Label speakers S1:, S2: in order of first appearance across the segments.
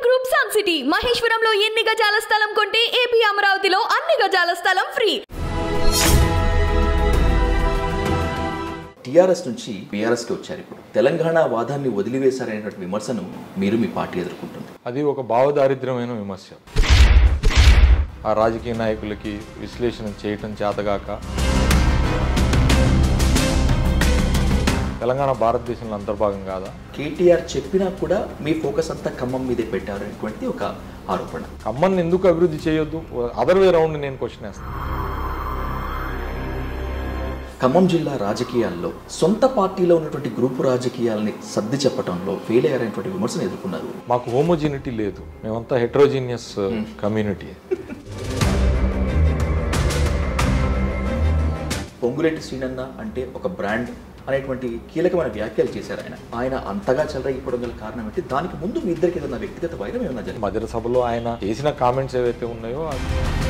S1: Group sun city మహేశ్వరంలో ఎన్ని గజాల స్థలం కొంటే ఏపీ అమరావతిలో అన్ని గజాల స్థలం ఫ్రీ
S2: టీఆర్ఎస్ నుంచి బీఆర్ఎస్కి వచ్చారు ఇప్పుడు తెలంగాణ వాదాన్ని వదిలివేశారనేటువంటి విమర్శను మీరు మీ పార్టీ ఎదుర్కొంటుంది
S3: అది ఒక భావదారిద్ర్యమైన విమర్శ ఆ రాజకీయ నాయకులకి విశ్లేషణ చేయటం చేతగాక తెలంగాణ భారతదేశంలో అంతర్భాగం కాదా
S2: కేటీఆర్ చెప్పినా కూడా మీ ఫోకస్ అంతా ఖమ్మం మీదే పెట్టారు అనేటువంటి ఒక ఆరోపణ
S3: ఖమ్మాన్ని ఎందుకు అభివృద్ధి చేయొద్దు అదర్ వే రౌండ్ నేను క్వశ్చన్ వేస్తాను
S2: ఖమ్మం జిల్లా రాజకీయాల్లో సొంత పార్టీలో ఉన్నటువంటి గ్రూపు రాజకీయాలని సర్ది చెప్పడంలో ఫెయిల్ అయ్యారనేటువంటి విమర్శను ఎదుర్కొన్నారు
S3: మాకు హోమోజినిటీ లేదు మేమంతా హెట్రోజీనియస్ కమ్యూనిటీ
S2: పొంగులేటి శ్రీనన్న అంటే ఒక బ్రాండ్ అనేటువంటి కీలకమైన వ్యాఖ్యలు చేశారు ఆయన ఆయన అంతగా చెలరైపోవడం గల కారణం ఏంటి దానికి ముందు మీ ఇద్దరికి ఏదైనా వ్యక్తిగత వైరం ఏమన్నా జరిగింది
S3: మధ్య సభలో ఆయన చేసిన కామెంట్స్ ఏవైతే ఉన్నాయో అవి-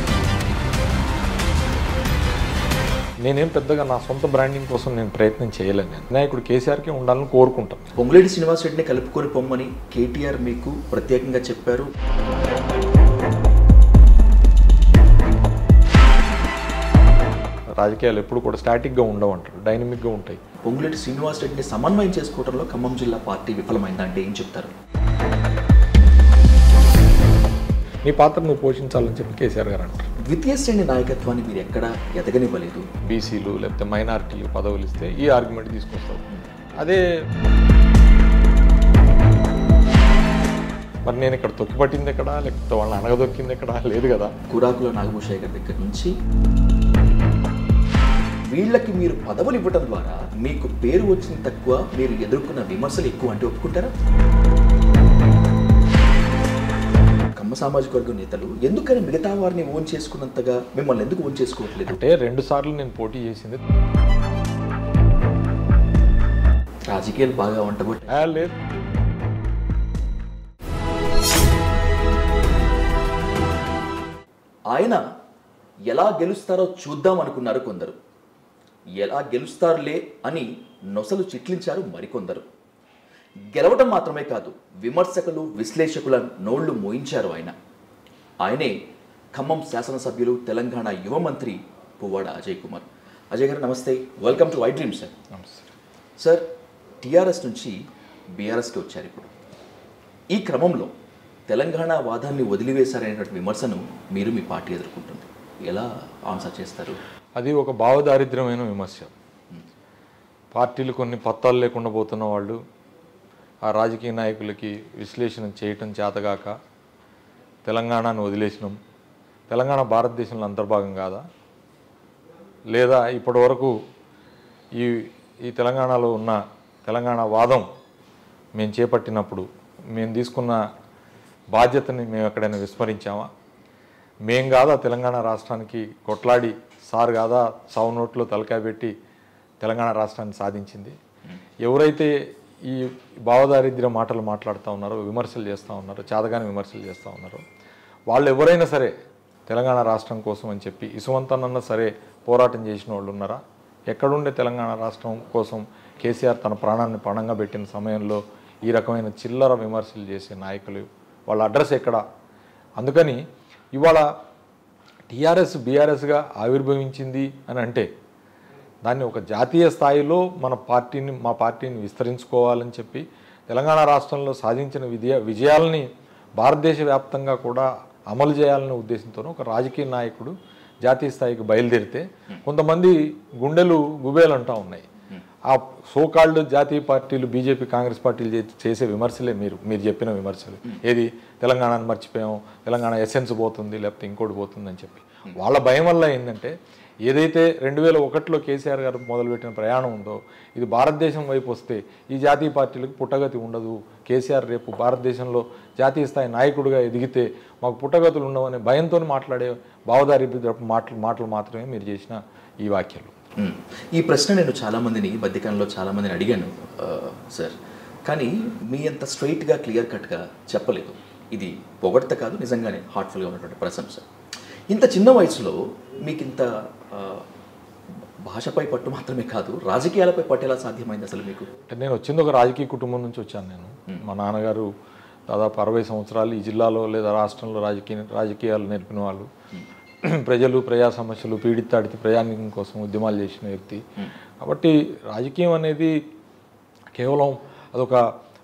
S3: నేనేం పెద్దగా నా సొంత బ్రాండింగ్ కోసం నేను ప్రయత్నం చేయలేను నేను వినాయకుడు కేసీఆర్కి ఉండాలని కోరుకుంటాను
S2: పొంగులేటి శ్రీనివాస్ రెడ్డిని కలుపుకొని పొమ్మని కేటీఆర్ మీకు ప్రత్యేకంగా చెప్పారు
S3: రాజకీయాలు ఎప్పుడు కూడా స్టాటిక్గా ఉండవు అంటారు డైనమిక్గా ఉంటాయి
S2: పొంగులేటి శ్రీనివాస్ రెడ్డిని సమన్వయం చేసుకోవడంలో ఖమ్మం జిల్లా పార్టీ విఫలమైందా అంటే ఏం చెప్తారు
S3: నీ పాత్ర నువ్వు పోషించాలని చెప్పి కేసీఆర్ గారు అంటారు
S2: ద్వితీయ శ్రేణి నాయకత్వాన్ని మీరు ఎక్కడా ఎదగనివ్వలేదు
S3: బీసీలు లేకపోతే మైనారిటీలు పదవులు ఇస్తే ఈ ఆర్గ్యుమెంట్ తీసుకొస్తారు అదే మరి నేను ఇక్కడ తొక్కిపట్టింది ఎక్కడ లేకపోతే వాళ్ళని అనగదొక్కింది ఎక్కడ లేదు కదా
S2: కురాకుల నాగభూషయ్య గారి దగ్గర నుంచి వీళ్ళకి మీరు పదవులు ఇవ్వడం ద్వారా మీకు పేరు వచ్చింది తక్కువ మీరు ఎదుర్కొన్న విమర్శలు ఎక్కువ అంటే ఒప్పుకుంటారా కమ్మ సామాజిక వర్గం నేతలు ఎందుకని మిగతా వారిని ఓన్ చేసుకున్నంతగా మిమ్మల్ని ఎందుకు ఓన్ చేసుకోవట్లేదు
S3: అంటే రెండు సార్లు నేను పోటీ చేసింది
S2: రాజకీయాలు బాగా వంటబట్టి
S3: ఆ, లేదు
S2: ఆయన ఎలా గెలుస్తారో చూద్దాం అనుకున్నారు కొందరు ఎలా గెలుస్తారులే అని నొసలు చిట్లించారు మరికొందరు గెలవటం మాత్రమే కాదు విమర్శకులు విశ్లేషకుల నోళ్లు మోయించారు ఆయన ఆయనే ఖమ్మం శాసనసభ్యులు తెలంగాణ యువ మంత్రి పువ్వాడ అజయ్ కుమార్ అజయ్ గారు నమస్తే welcome to Y dream sir sir TRS నుంచి బీఆర్ఎస్కి వచ్చారు ఇప్పుడు ఈ క్రమంలో తెలంగాణ వాదాన్ని వదిలివేశారనేటువంటి విమర్శను మీరు మీ పార్టీ ఎదుర్కొంటుంది ఎలా ఆన్సర్ చేస్తారు
S3: అది ఒక భావదారిద్ర్యమైన విమర్శ పార్టీలు కొన్ని పత్తాలు లేకుండా పోతున్న వాళ్ళు ఆ రాజకీయ నాయకులకి విశ్లేషణ చేయటం చేతగాక తెలంగాణను వదిలేసినాం తెలంగాణ భారతదేశంలో అంతర్భాగం కాదా లేదా ఇప్పటి వరకు ఈ ఈ తెలంగాణలో ఉన్న తెలంగాణ వాదం మేము చేపట్టినప్పుడు మేము తీసుకున్న బాధ్యతని మేము ఎక్కడైనా విస్మరించామా మేం కాదా తెలంగాణ రాష్ట్రానికి కొట్లాడి సార్ కాదా సావు నోట్లో తలకాయ పెట్టి తెలంగాణ రాష్ట్రాన్ని సాధించింది ఎవరైతే ఈ భావదారిద్ర్య మాటలు మాట్లాడుతూ ఉన్నారో విమర్శలు చేస్తూ ఉన్నారో చేతగాని విమర్శలు చేస్తూ ఉన్నారో వాళ్ళు ఎవరైనా సరే తెలంగాణ రాష్ట్రం కోసం అని చెప్పి ఇసువంతనన్నా సరే పోరాటం చేసిన వాళ్ళు ఉన్నారా ఎక్కడుండే తెలంగాణ రాష్ట్రం కోసం కేసీఆర్ తన ప్రాణాన్ని పణంగా పెట్టిన సమయంలో ఈ రకమైన చిల్లర విమర్శలు చేసే నాయకులు వాళ్ళ అడ్రస్ ఎక్కడ అందుకని ఇవాళ టీఆర్ఎస్ బీఆర్ఎస్గా ఆవిర్భవించింది అని అంటే దాన్ని ఒక జాతీయ స్థాయిలో మన పార్టీని మా పార్టీని విస్తరించుకోవాలని చెప్పి తెలంగాణ రాష్ట్రంలో సాధించిన విజయ విజయాలని భారతదేశ వ్యాప్తంగా కూడా అమలు చేయాలనే ఉద్దేశంతో ఒక రాజకీయ నాయకుడు జాతీయ స్థాయికి బయలుదేరితే కొంతమంది గుండెలు గుబేలు అంటూ ఉన్నాయి ఆ సోకాల్డ్ జాతీయ పార్టీలు బీజేపీ కాంగ్రెస్ పార్టీలు చే- చేసే విమర్శలే మీరు మీరు చెప్పిన విమర్శలు ఏది తెలంగాణను మర్చిపోయాం తెలంగాణ ఎసెన్స్ పోతుంది లేకపోతే ఇంకోటి పోతుంది అని చెప్పి వాళ్ళ భయం వల్ల ఏంటంటే ఏదైతే రెండు వేల ఒకటిలో కేసీఆర్ గారు మొదలుపెట్టిన ప్రయాణం ఉందో ఇది భారతదేశం వైపు వస్తే ఈ జాతీయ పార్టీలకు పుట్టగతి ఉండదు కేసీఆర్ రేపు భారతదేశంలో జాతీయ స్థాయి నాయకుడిగా ఎదిగితే మాకు పుట్టగతులు ఉండవనే భయంతో మాట్లాడే భావదారి మాటలు మాటలు మాత్రమే మీరు చేసిన ఈ వ్యాఖ్యలు
S2: మ్మ్. ఈ ప్రశ్న నేను చాలామందిని ఈ మధ్యకాలంలో చాలామందిని అడిగాను ఆ, సార్ కానీ మీ అంత స్ట్రైట్గా క్లియర్ కట్గా చెప్పలేదు ఇది పొగడ్త కాదు నిజంగానే హార్ట్ఫుల్గా ఉన్నటువంటి ప్రశంస ఇంత చిన్న వయసులో మీకు ఇంత ఆ, భాషపై పట్టు మాత్రమే కాదు రాజకీయాలపై పట్టు ఎలా సాధ్యమైంది అసలు మీకు
S3: అంటే నేను వచ్చింది ఒక రాజకీయ కుటుంబం నుంచి వచ్చాను నేను మా నాన్నగారు దాదాపు అరవై సంవత్సరాలు ఈ జిల్లాలో లేదా రాష్ట్రంలో రాజకీయ రాజకీయాలు నేర్పిన వాళ్ళు ప్రజలు ప్రజా సమస్యలు పీడితాడితే ప్రయాణికం కోసం ఉద్యమాలు చేసిన వ్యక్తి కాబట్టి రాజకీయం అనేది కేవలం అదొక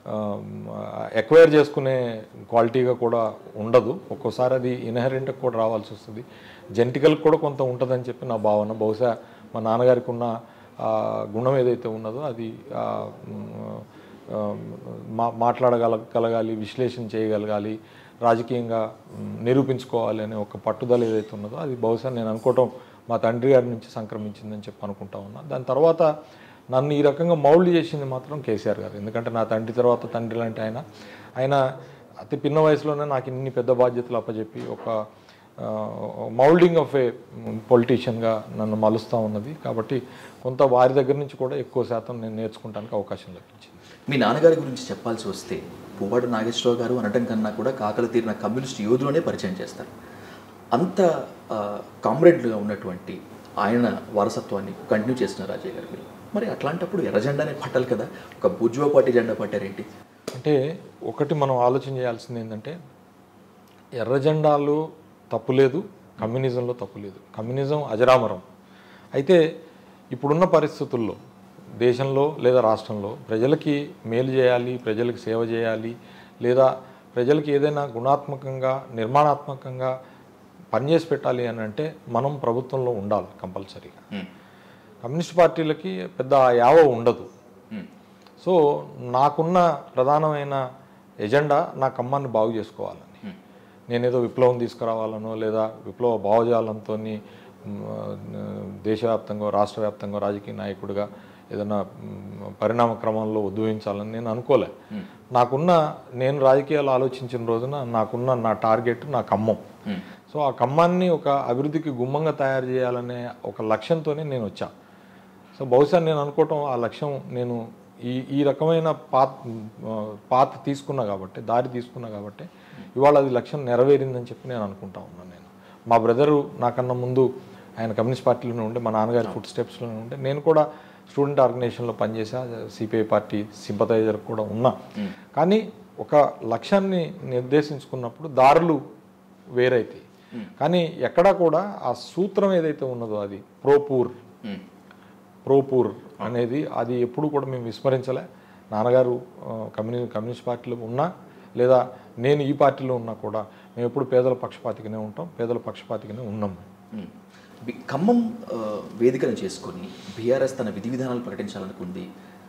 S3: ఎక్వైర్ చేసుకునే క్వాలిటీగా కూడా ఉండదు ఒక్కోసారి అది ఇన్హెరెంట్గా కూడా రావాల్సి వస్తుంది జెంటికల్ కూడా కొంత ఉంటుందని చెప్పి నా భావన బహుశా మా నాన్నగారికి ఉన్న ఆ, గుణం ఏదైతే ఉన్నదో అది ఆ, మ్, ఆ, మా మాట్లాడగల కలగాలి విశ్లేషణ చేయగలగాలి రాజకీయంగా మ్, నిరూపించుకోవాలి అనే ఒక పట్టుదల ఏదైతే ఉన్నదో అది బహుశా నేను అనుకోవటం మా తండ్రి గారి నుంచి సంక్రమించిందని చెప్పి అనుకుంటా ఉన్నా దాని తర్వాత నన్ను ఈ రకంగా మౌల్డ్ చేసింది మాత్రం కేసీఆర్ గారు ఎందుకంటే నా తండ్రి తర్వాత తండ్రి లాంటి ఆయన ఆయన అతి పిన్న వయసులోనే నాకు ఇన్ని పెద్ద బాధ్యతలు అప్పచెప్పి ఒక మౌల్డింగ్ ఆఫ్ ఏ పొలిటీషియన్గా నన్ను మలుస్తూ ఉన్నది కాబట్టి కొంత వారి దగ్గర నుంచి కూడా ఎక్కువ శాతం నేను నేర్చుకుంటానికి అవకాశం లభించింది
S2: మీ నాన్నగారి గురించి చెప్పాల్సి వస్తే పువ్వాడు నాగేశ్వరరావు గారు అనటం కన్నా కూడా కాకలు తీరిన కమ్యూనిస్ట్ యోధులనే పరిచయం చేస్తారు అంత కామ్రేడ్లుగా ఉన్నటువంటి ఆయన వారసత్వాన్ని కంటిన్యూ చేసిన రాజయ్య గారు మీరు మరి అట్లాంటప్పుడు ఎర్ర జెండానే పట్టాలి కదా ఒక బుజ్వా పార్టీ జెండా పట్టారేంటి
S3: అంటే ఒకటి మనం ఆలోచన చేయాల్సింది ఏంటంటే ఎర్ర జెండాలు తప్పు లేదు కమ్యూనిజంలో తప్పు లేదు కమ్యూనిజం అజరామరం అయితే ఇప్పుడున్న పరిస్థితుల్లో దేశంలో లేదా రాష్ట్రంలో ప్రజలకి మేలు చేయాలి ప్రజలకు సేవ చేయాలి లేదా ప్రజలకి ఏదైనా గుణాత్మకంగా నిర్మాణాత్మకంగా పనిచేసి పెట్టాలి అని అంటే మనం ప్రభుత్వంలో ఉండాలి కంపల్సరీగా కమ్యూనిస్ట్ పార్టీలకి పెద్ద యావ ఉండదు సో నాకున్న ప్రధానమైన ఎజెండా నా ఖమ్మాన్ని బాగు చేసుకోవాలని నేనేదో విప్లవం తీసుకురావాలనో లేదా విప్లవ భావజాలంతో దేశవ్యాప్తంగా రాష్ట్ర వ్యాప్తంగా రాజకీయ నాయకుడిగా ఏదైనా మ్, పరిణామ క్రమంలో ఉద్భవించాలని నేను అనుకోలే నాకున్న నేను రాజకీయాలు ఆలోచించిన రోజున నాకున్న నా టార్గెట్ నా ఖమ్మం సో ఆ ఖమ్మాన్ని ఒక అభివృద్ధికి గుమ్మంగా తయారు చేయాలనే ఒక లక్ష్యంతోనే నేను వచ్చా సో బహుశా నేను అనుకోవటం ఆ లక్ష్యం నేను ఈ ఈ రకమైన పాత్ పాత్ తీసుకున్నా కాబట్టి దారి తీసుకున్నా కాబట్టి ఇవాళ అది లక్ష్యం నెరవేరిందని చెప్పి నేను అనుకుంటా ఉన్నాను నేను మా బ్రదరు నాకన్నా ముందు ఆయన కమ్యూనిస్ట్ పార్టీలోనే ఉండే మా నాన్నగారి ఫుడ్ స్టెప్స్లోనే ఉండే నేను కూడా స్టూడెంట్ ఆర్గనైజేషన్లో పనిచేసా సిపిఐ పార్టీ సింపతైజర్ కూడా ఉన్నా కానీ ఒక లక్ష్యాన్ని నిర్దేశించుకున్నప్పుడు దారులు వేరైతాయి కానీ ఎక్కడా కూడా ఆ సూత్రం ఏదైతే ఉన్నదో అది ప్రోపూర్ ప్రోపూర్ అనేది అది ఎప్పుడు కూడా మేము విస్మరించలే నాన్నగారు ఆ, కమ్యూని కమ్యూనిస్ట్ పార్టీలో ఉన్నా లేదా నేను ఈ పార్టీలో ఉన్నా కూడా మేము ఎప్పుడు పేదల పక్షపాతిగానే ఉంటాం పేదల పక్షపాతిగానే ఉన్నాం
S2: మ్మ్. బి- ఖమ్మం ఆ, వేదికను చేసుకొని బీఆర్ఎస్ తన విధి విధానాలు ప్రకటించాలనుకుంది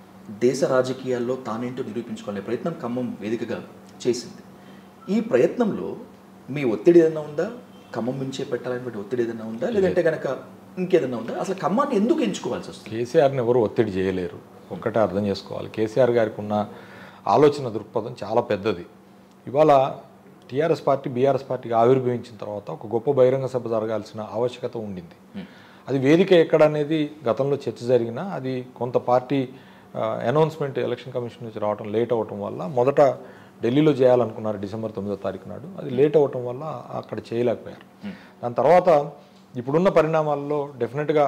S2: దేశ రాజకీయాల్లో తానేంటో నిరూపించుకునే ప్రయత్నం ఖమ్మం వేదికగా చేసింది ఈ ప్రయత్నంలో మీ ఒత్తిడి ఏదైనా ఉందా ఖమ్మం నుంచే పెట్టాలనేటువంటి ఒత్తిడి ఏదైనా ఉందా లేదంటే కనుక ఇంకేదైనా ఉందా అసలు ఖమ్మాన్ని ఎందుకు ఎంచుకోవాల్సి వస్తుంది
S3: కేసీఆర్ని ఎవరు ఒత్తిడి చేయలేరు ఒక్కటే అర్థం చేసుకోవాలి కేసీఆర్ గారికి ఉన్న ఆలోచన దృక్పథం చాలా పెద్దది ఇవాళ టీఆర్ఎస్ పార్టీ బీఆర్ఎస్ పార్టీగా ఆవిర్భవించిన తర్వాత ఒక గొప్ప బహిరంగ సభ జరగాల్సిన ఆవశ్యకత ఉండింది అది వేదిక ఎక్కడ అనేది గతంలో చర్చ జరిగినా అది కొంత పార్టీ అనౌన్స్మెంట్ ఎలక్షన్ కమిషన్ నుంచి రావడం లేట్ అవ్వటం వల్ల మొదట ఢిల్లీలో చేయాలనుకున్నారు డిసెంబర్ తొమ్మిదో తారీఖు నాడు అది లేట్ అవ్వటం వల్ల అక్కడ చేయలేకపోయారు దాని తర్వాత ఇప్పుడున్న పరిణామాల్లో డెఫినెట్గా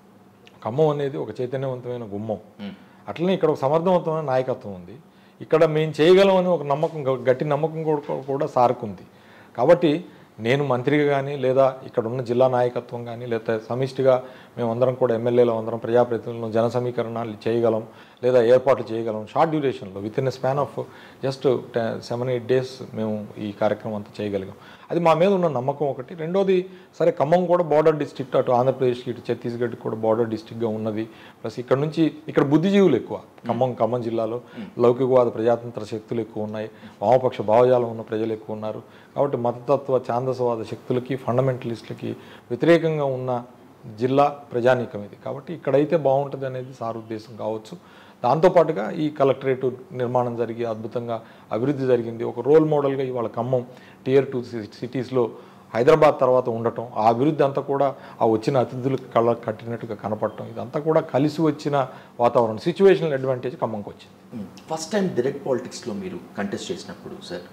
S3: ఖమ్మం అనేది ఒక చైతన్యవంతమైన గుమ్మం అట్లనే ఇక్కడ ఒక సమర్థవంతమైన నాయకత్వం ఉంది ఇక్కడ మేము చేయగలం అని ఒక నమ్మకం గ- గట్టి నమ్మకం కూడా కూడా సారుకుంది కాబట్టి నేను మంత్రిగా కానీ లేదా ఇక్కడ ఉన్న జిల్లా నాయకత్వం కానీ లేదా సమిష్టిగా మేమందరం కూడా ఎమ్మెల్యేలు అందరం ప్రజాప్రతినిధులను జన సమీకరణాలు చేయగలం లేదా ఏర్పాట్లు చేయగలం షార్ట్ డ్యూరేషన్లో within span of just seven eight days మేము ఈ కార్యక్రమం అంతా చేయగలిగాం అది మా మీద ఉన్న నమ్మకం ఒకటి రెండోది సరే ఖమ్మం కూడా బార్డర్ డిస్ట్రిక్ట్ అటు ఆంధ్రప్రదేశ్కి ఇటు ఛత్తీస్గఢ్కి కూడా బార్డర్ డిస్ట్రిక్ట్గా ఉన్నది ప్లస్ ఇక్కడ నుంచి ఇక్కడ బుద్ధిజీవులు ఎక్కువ ఖమ్మం ఖమ్మం జిల్లాలో లౌకికవాద ప్రజాతంత్ర శక్తులు ఎక్కువ ఉన్నాయి వామపక్ష భావజాలం ఉన్న ప్రజలు ఎక్కువ ఉన్నారు కాబట్టి మతతత్వ ఛాందసవాద శక్తులకి ఫండమెంటలిస్టులకి వ్యతిరేకంగా ఉన్న జిల్లా ప్రజానీకం ఇది కాబట్టి ఇక్కడైతే బాగుంటుంది అనేది సార్ ఉద్దేశం కావచ్చు దాంతోపాటుగా ఈ కలెక్టరేట్ నిర్మాణం జరిగి అద్భుతంగా అభివృద్ధి జరిగింది ఒక రోల్ మోడల్గా ఇవాళ ఖమ్మం టియర్ టూ సిటీస్లో హైదరాబాద్ తర్వాత ఉండటం ఆ అభివృద్ధి అంతా కూడా ఆ వచ్చిన అతిథులకు కళ్ళ కట్టినట్టుగా కనపడటం ఇదంతా కూడా కలిసి వచ్చిన వాతావరణం సిచ్యువేషనల్ అడ్వాంటేజ్ ఖమ్మంకి వచ్చింది
S2: ఫస్ట్ టైం డైరెక్ట్ పాలిటిక్స్లో మీరు కంటెస్ట్ చేసినప్పుడు సార్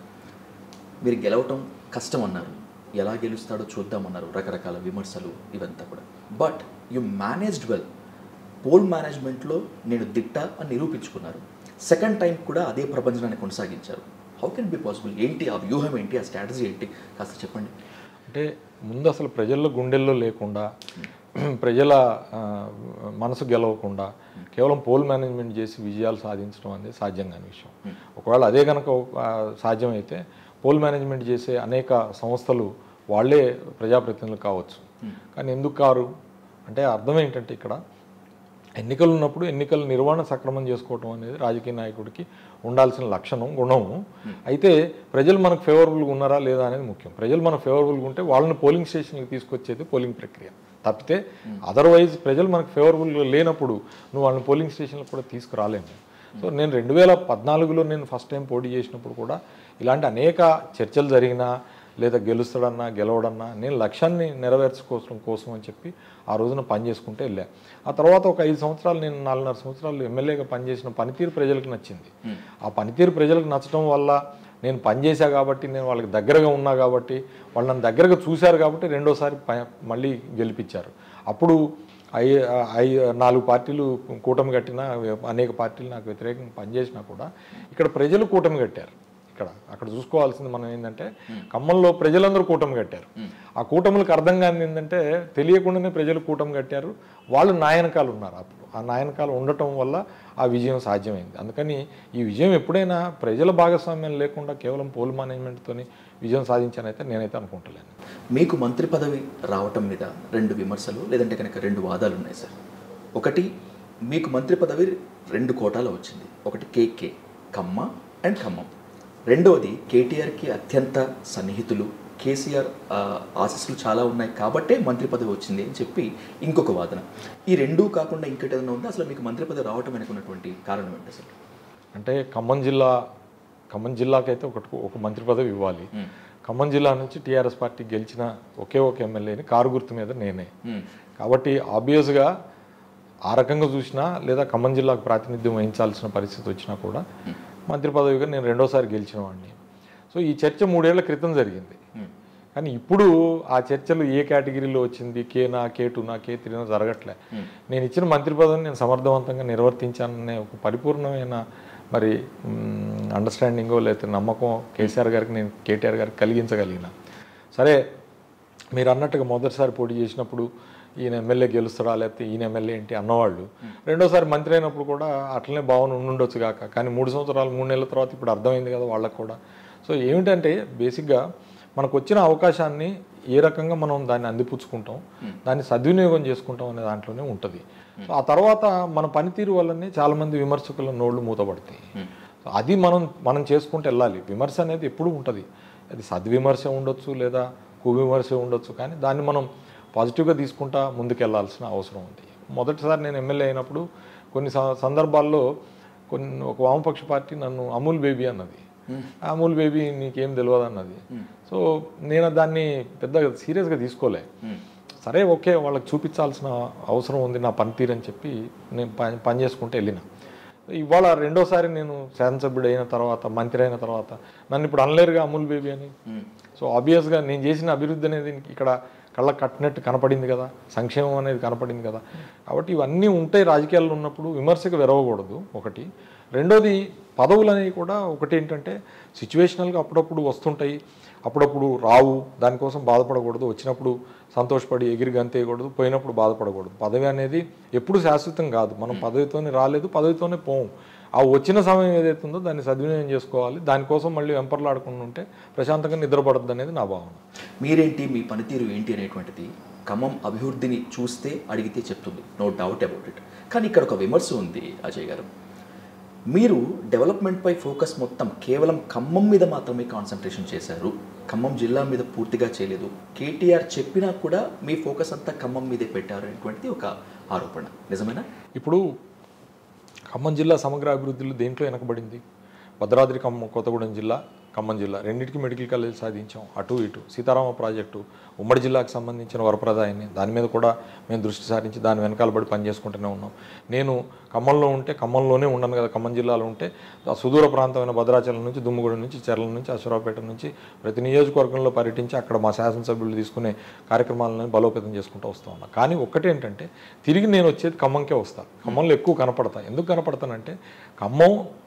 S2: మీరు గెలవటం కష్టం అన్నారు ఎలా గెలుస్తాడో చూద్దామన్నారు రకరకాల విమర్శలు ఇవంతా కూడా but you managed well poll మేనేజ్మెంట్లో నేను దిట్ట అని నిరూపించుకున్నారు సెకండ్ టైం కూడా అదే ప్రపంచాన్ని కొనసాగించారు హౌ కెన్ బి పాసిబుల్ ఏంటి ఆ వ్యూహం ఏంటి ఆ స్ట్రాటజీ ఏంటి కాస్త చెప్పండి
S3: అంటే ముందు అసలు ప్రజల్లో గుండెల్లో లేకుండా ప్రజల ఆ, మనసు గెలవకుండా కేవలం పోల్ మేనేజ్మెంట్ చేసి విజయాలు సాధించడం అనేది సాధ్యం కాని విషయం ఒకవేళ అదే కనుక ఆ, సాధ్యమైతే పోల్ మేనేజ్మెంట్ చేసే అనేక సంస్థలు వాళ్ళే ప్రజాప్రతినిధులు కావచ్చు కానీ ఎందుకు కారు అంటే అర్థం ఏంటంటే ఇక్కడ ఎన్నికలు ఉన్నప్పుడు ఎన్నికల నిర్వహణ సక్రమం చేసుకోవటం అనేది రాజకీయ నాయకుడికి ఉండాల్సిన లక్షణం గుణము అయితే ప్రజలు మనకు ఫేవరబుల్గా ఉన్నారా లేదా అనేది ముఖ్యం ప్రజలు మనకు ఫేవరబుల్గా ఉంటే వాళ్ళని పోలింగ్ స్టేషన్కి తీసుకొచ్చేది పోలింగ్ ప్రక్రియ తప్పితే అదర్వైజ్ ప్రజలు మనకు ఫేవరబుల్గా లేనప్పుడు నువ్వు వాళ్ళని పోలింగ్ స్టేషన్లకు కూడా తీసుకురాలేము సో నేను రెండు వేల పద్నాలుగులో నేను ఫస్ట్ టైం పోటీ చేసినప్పుడు కూడా ఇలాంటి అనేక చర్చలు జరిగినా లేదా గెలుస్తాడన్నా గెలవడన్నా నేను లక్ష్యాన్ని నెరవేర్చుకోవడం కోసం అని చెప్పి ఆ రోజున పని చేసుకుంటే వెళ్ళా ఆ తర్వాత ఒక ఐదు సంవత్సరాలు నేను నాలుగున్నర సంవత్సరాలు ఎమ్మెల్యేగా పనిచేసిన పనితీరు ప్రజలకు నచ్చింది ఆ పనితీరు ప్రజలకు నచ్చడం వల్ల నేను పనిచేశా కాబట్టి నేను వాళ్ళకి దగ్గరగా ఉన్నా కాబట్టి వాళ్ళు నన్ను దగ్గరగా చూశారు కాబట్టి రెండోసారి ప- మళ్ళీ గెలిపించారు అప్పుడు ఐ ఐ నాలుగు పార్టీలు కూటమి కట్టినా అనేక పార్టీలు నాకు వ్యతిరేకంగా పనిచేసినా కూడా ఇక్కడ ప్రజలు కూటమి కట్టారు ఇక్కడ అక్కడ చూసుకోవాల్సింది మనం ఏంటంటే ఖమ్మంలో ప్రజలందరూ కూటమి కట్టారు ఆ కూటములకు అర్థం కాని ఏంటంటే తెలియకుండానే ప్రజలు కూటమి కట్టారు వాళ్ళు నాయనకాలు ఉన్నారు అప్పుడు ఆ నాయనకాలు ఉండటం వల్ల ఆ విజయం సాధ్యమైంది అందుకని ఈ విజయం ఎప్పుడైనా ప్రజల భాగస్వామ్యం లేకుండా కేవలం పోల్ మేనేజ్మెంట్తోని విజయం సాధించానైతే నేనైతే అనుకుంటలేను
S2: మీకు మంత్రి పదవి రావటం మీద రెండు విమర్శలు లేదంటే కనుక రెండు వాదాలు ఉన్నాయి సార్ ఒకటి మీకు మంత్రి పదవి రెండు కోటాలో వచ్చింది ఒకటి కేకే కమ్మ అండ్ ఖమ్మం రెండవది కేటీఆర్కి అత్యంత సన్నిహితులు కేసీఆర్ ఆ, ఆశీస్సులు చాలా ఉన్నాయి కాబట్టే మంత్రి పదవి వచ్చింది అని చెప్పి ఇంకొక వాదన ఈ రెండూ కాకుండా ఇంకటి ఏదైనా ఉందా అసలు మీకు మంత్రి పదవి రావటం వెనుకున్నటువంటి కారణం ఏంటి అసలు
S3: అంటే ఖమ్మం జిల్లా ఖమ్మం జిల్లాకైతే ఒకటి ఒక మంత్రి పదవి ఇవ్వాలి ఖమ్మం జిల్లా నుంచి టీఆర్ఎస్ పార్టీ గెలిచిన ఒకే ఒక ఎమ్మెల్యేని కారు గుర్తు మీద నేనే
S2: మ్మ్.
S3: కాబట్టి ఆబ్వియస్గా ఆ రకంగా చూసినా లేదా ఖమ్మం జిల్లాకు ప్రాతినిధ్యం వహించాల్సిన పరిస్థితి వచ్చినా కూడా మంత్రి పదవిగా నేను రెండోసారి గెలిచిన వాడిని సో ఈ చర్చ మూడేళ్ల క్రితం జరిగింది కానీ ఇప్పుడు ఆ చర్చలు ఏ కేటగిరీలో వచ్చింది కే నా కే టూ నా కే త్రీ నా జరగట్లే నేను ఇచ్చిన మంత్రి పదవిని నేను సమర్థవంతంగా నిర్వర్తించాననే ఒక పరిపూర్ణమైన మరి అండర్స్టాండింగో లేకపోతే నమ్మకం కేసీఆర్ గారికి నేను కేటీఆర్ గారికి కలిగించగలిగిన సరే మీరు అన్నట్టుగా మొదటిసారి పోటీ చేసినప్పుడు ఈయన ఎమ్మెల్యే గెలుస్తాడా లేకపోతే ఈయన ఎమ్మెల్యే ఏంటి అన్నవాళ్ళు రెండోసారి మంత్రి అయినప్పుడు కూడా అట్లనే భావన ఉండుండొచ్చు కాక కానీ మూడు సంవత్సరాలు మూడు నెలల తర్వాత ఇప్పుడు అర్థమైంది కదా వాళ్ళకు కూడా సో ఏమిటంటే బేసిక్గా మనకు వచ్చిన అవకాశాన్ని ఏ రకంగా మనం దాన్ని అందిపుచ్చుకుంటాం దాన్ని సద్వినియోగం చేసుకుంటాం అనే దాంట్లోనే ఉంటుంది సో ఆ తర్వాత మన పనితీరు వల్లనే చాలామంది విమర్శకుల నోళ్ళు మూతపడతాయి సో అది మనం మనం చేసుకుంటూ వెళ్ళాలి విమర్శ అనేది ఎప్పుడూ ఉంటుంది అది సద్విమర్శ ఉండొచ్చు లేదా కువిమర్శ ఉండొచ్చు కానీ దాన్ని మనం పాజిటివ్గా తీసుకుంటా ముందుకెళ్లాల్సిన అవసరం ఉంది మొదటిసారి నేను ఎమ్మెల్యే అయినప్పుడు కొన్ని స- సందర్భాల్లో కొన్ని ఒక వామపక్ష పార్టీ నన్ను అమూల్ బేబీ అన్నది అమూల్ బేబీ నీకేం తెలియదు అన్నది సో నేను దాన్ని పెద్ద సీరియస్గా తీసుకోలే సరే ఓకే వాళ్ళకి చూపించాల్సిన అవసరం ఉంది నా పనితీరు అని చెప్పి నేను పని పని చేసుకుంటూ వెళ్ళిన ఇవాళ రెండోసారి నేను శాసనసభ్యుడు అయిన తర్వాత మంత్రి అయిన తర్వాత నన్ను ఇప్పుడు అనలేరుగా అమూల్ బేబీ అని సో ఆబ్వియస్గా నేను చేసిన అభివృద్ధి అనేది ఇక్కడ కళ్ళ కట్టినట్టు కనపడింది కదా సంక్షేమం అనేది కనపడింది కదా కాబట్టి ఇవన్నీ ఉంటాయి రాజకీయాల్లో ఉన్నప్పుడు విమర్శకు వెరవకూడదు ఒకటి రెండోది పదవులు అనేవి కూడా ఒకటి ఏంటంటే సిచ్యువేషనల్గా అప్పుడప్పుడు వస్తుంటాయి అప్పుడప్పుడు రావు దానికోసం బాధపడకూడదు వచ్చినప్పుడు సంతోషపడి ఎగిరి గంతేయకూడదు పోయినప్పుడు బాధపడకూడదు పదవి అనేది ఎప్పుడు శాశ్వతం కాదు మనం పదవితోనే రాలేదు పదవితోనే పోం ఆ వచ్చిన సమయం ఏదైతే ఉందో దాన్ని సద్వినియోగం చేసుకోవాలి దానికోసం మళ్ళీ వెంపర్లాడకుండా ఉంటే ప్రశాంతంగా నిద్రపడద్దు అనేది నా భావన
S2: మీరేంటి మీ పనితీరు ఏంటి అనేటువంటిది ఖమ్మం అభివృద్ధిని చూస్తే అడిగితే చెప్తుంది నో డౌట్ అబౌట్ ఇట్ కానీ ఇక్కడ ఒక విమర్శ ఉంది అజయ్ గారు మీరు డెవలప్మెంట్పై ఫోకస్ మొత్తం కేవలం ఖమ్మం మీద మాత్రమే కాన్సన్ట్రేషన్ చేశారు ఖమ్మం జిల్లా మీద పూర్తిగా చేయలేదు కేటీఆర్ చెప్పినా కూడా మీ ఫోకస్ అంతా ఖమ్మం మీదే పెట్టారు అనేటువంటిది ఒక ఆరోపణ నిజమేనా
S3: ఇప్పుడు ఖమ్మం జిల్లా సమగ్ర అభివృద్ధిలో దేంట్లో వెనకబడింది భద్రాద్రి ఖమ్మం కొత్తగూడెం జిల్లా ఖమ్మం జిల్లా రెండింటికి మెడికల్ కాలేజ్ సాధించాం అటు ఇటు సీతారామ ప్రాజెక్టు ఉమ్మడి జిల్లాకు సంబంధించిన వరప్రదాయాన్ని దాని మీద కూడా మేము దృష్టి సారించి దాని వెనకాల పడి పనిచేసుకుంటూనే ఉన్నాం నేను ఖమ్మంలో ఉంటే ఖమ్మంలోనే ఉండను కదా ఖమ్మం జిల్లాలో ఉంటే ఆ సుదూర ప్రాంతమైన భద్రాచలం నుంచి దుమ్ముగూడెం నుంచి చెర్ల నుంచి అశ్వరావుపేట నుంచి ప్రతి నియోజకవర్గంలో పర్యటించి అక్కడ మా శాసనసభ్యులు తీసుకునే కార్యక్రమాలను బలోపేతం చేసుకుంటూ వస్తూ ఉన్నా కానీ ఒక్కటేంటంటే తిరిగి నేను వచ్చేది ఖమ్మంకే వస్తాను ఖమ్మంలో ఎక్కువ కనపడతా ఎందుకు కనపడతానంటే ఖమ్మం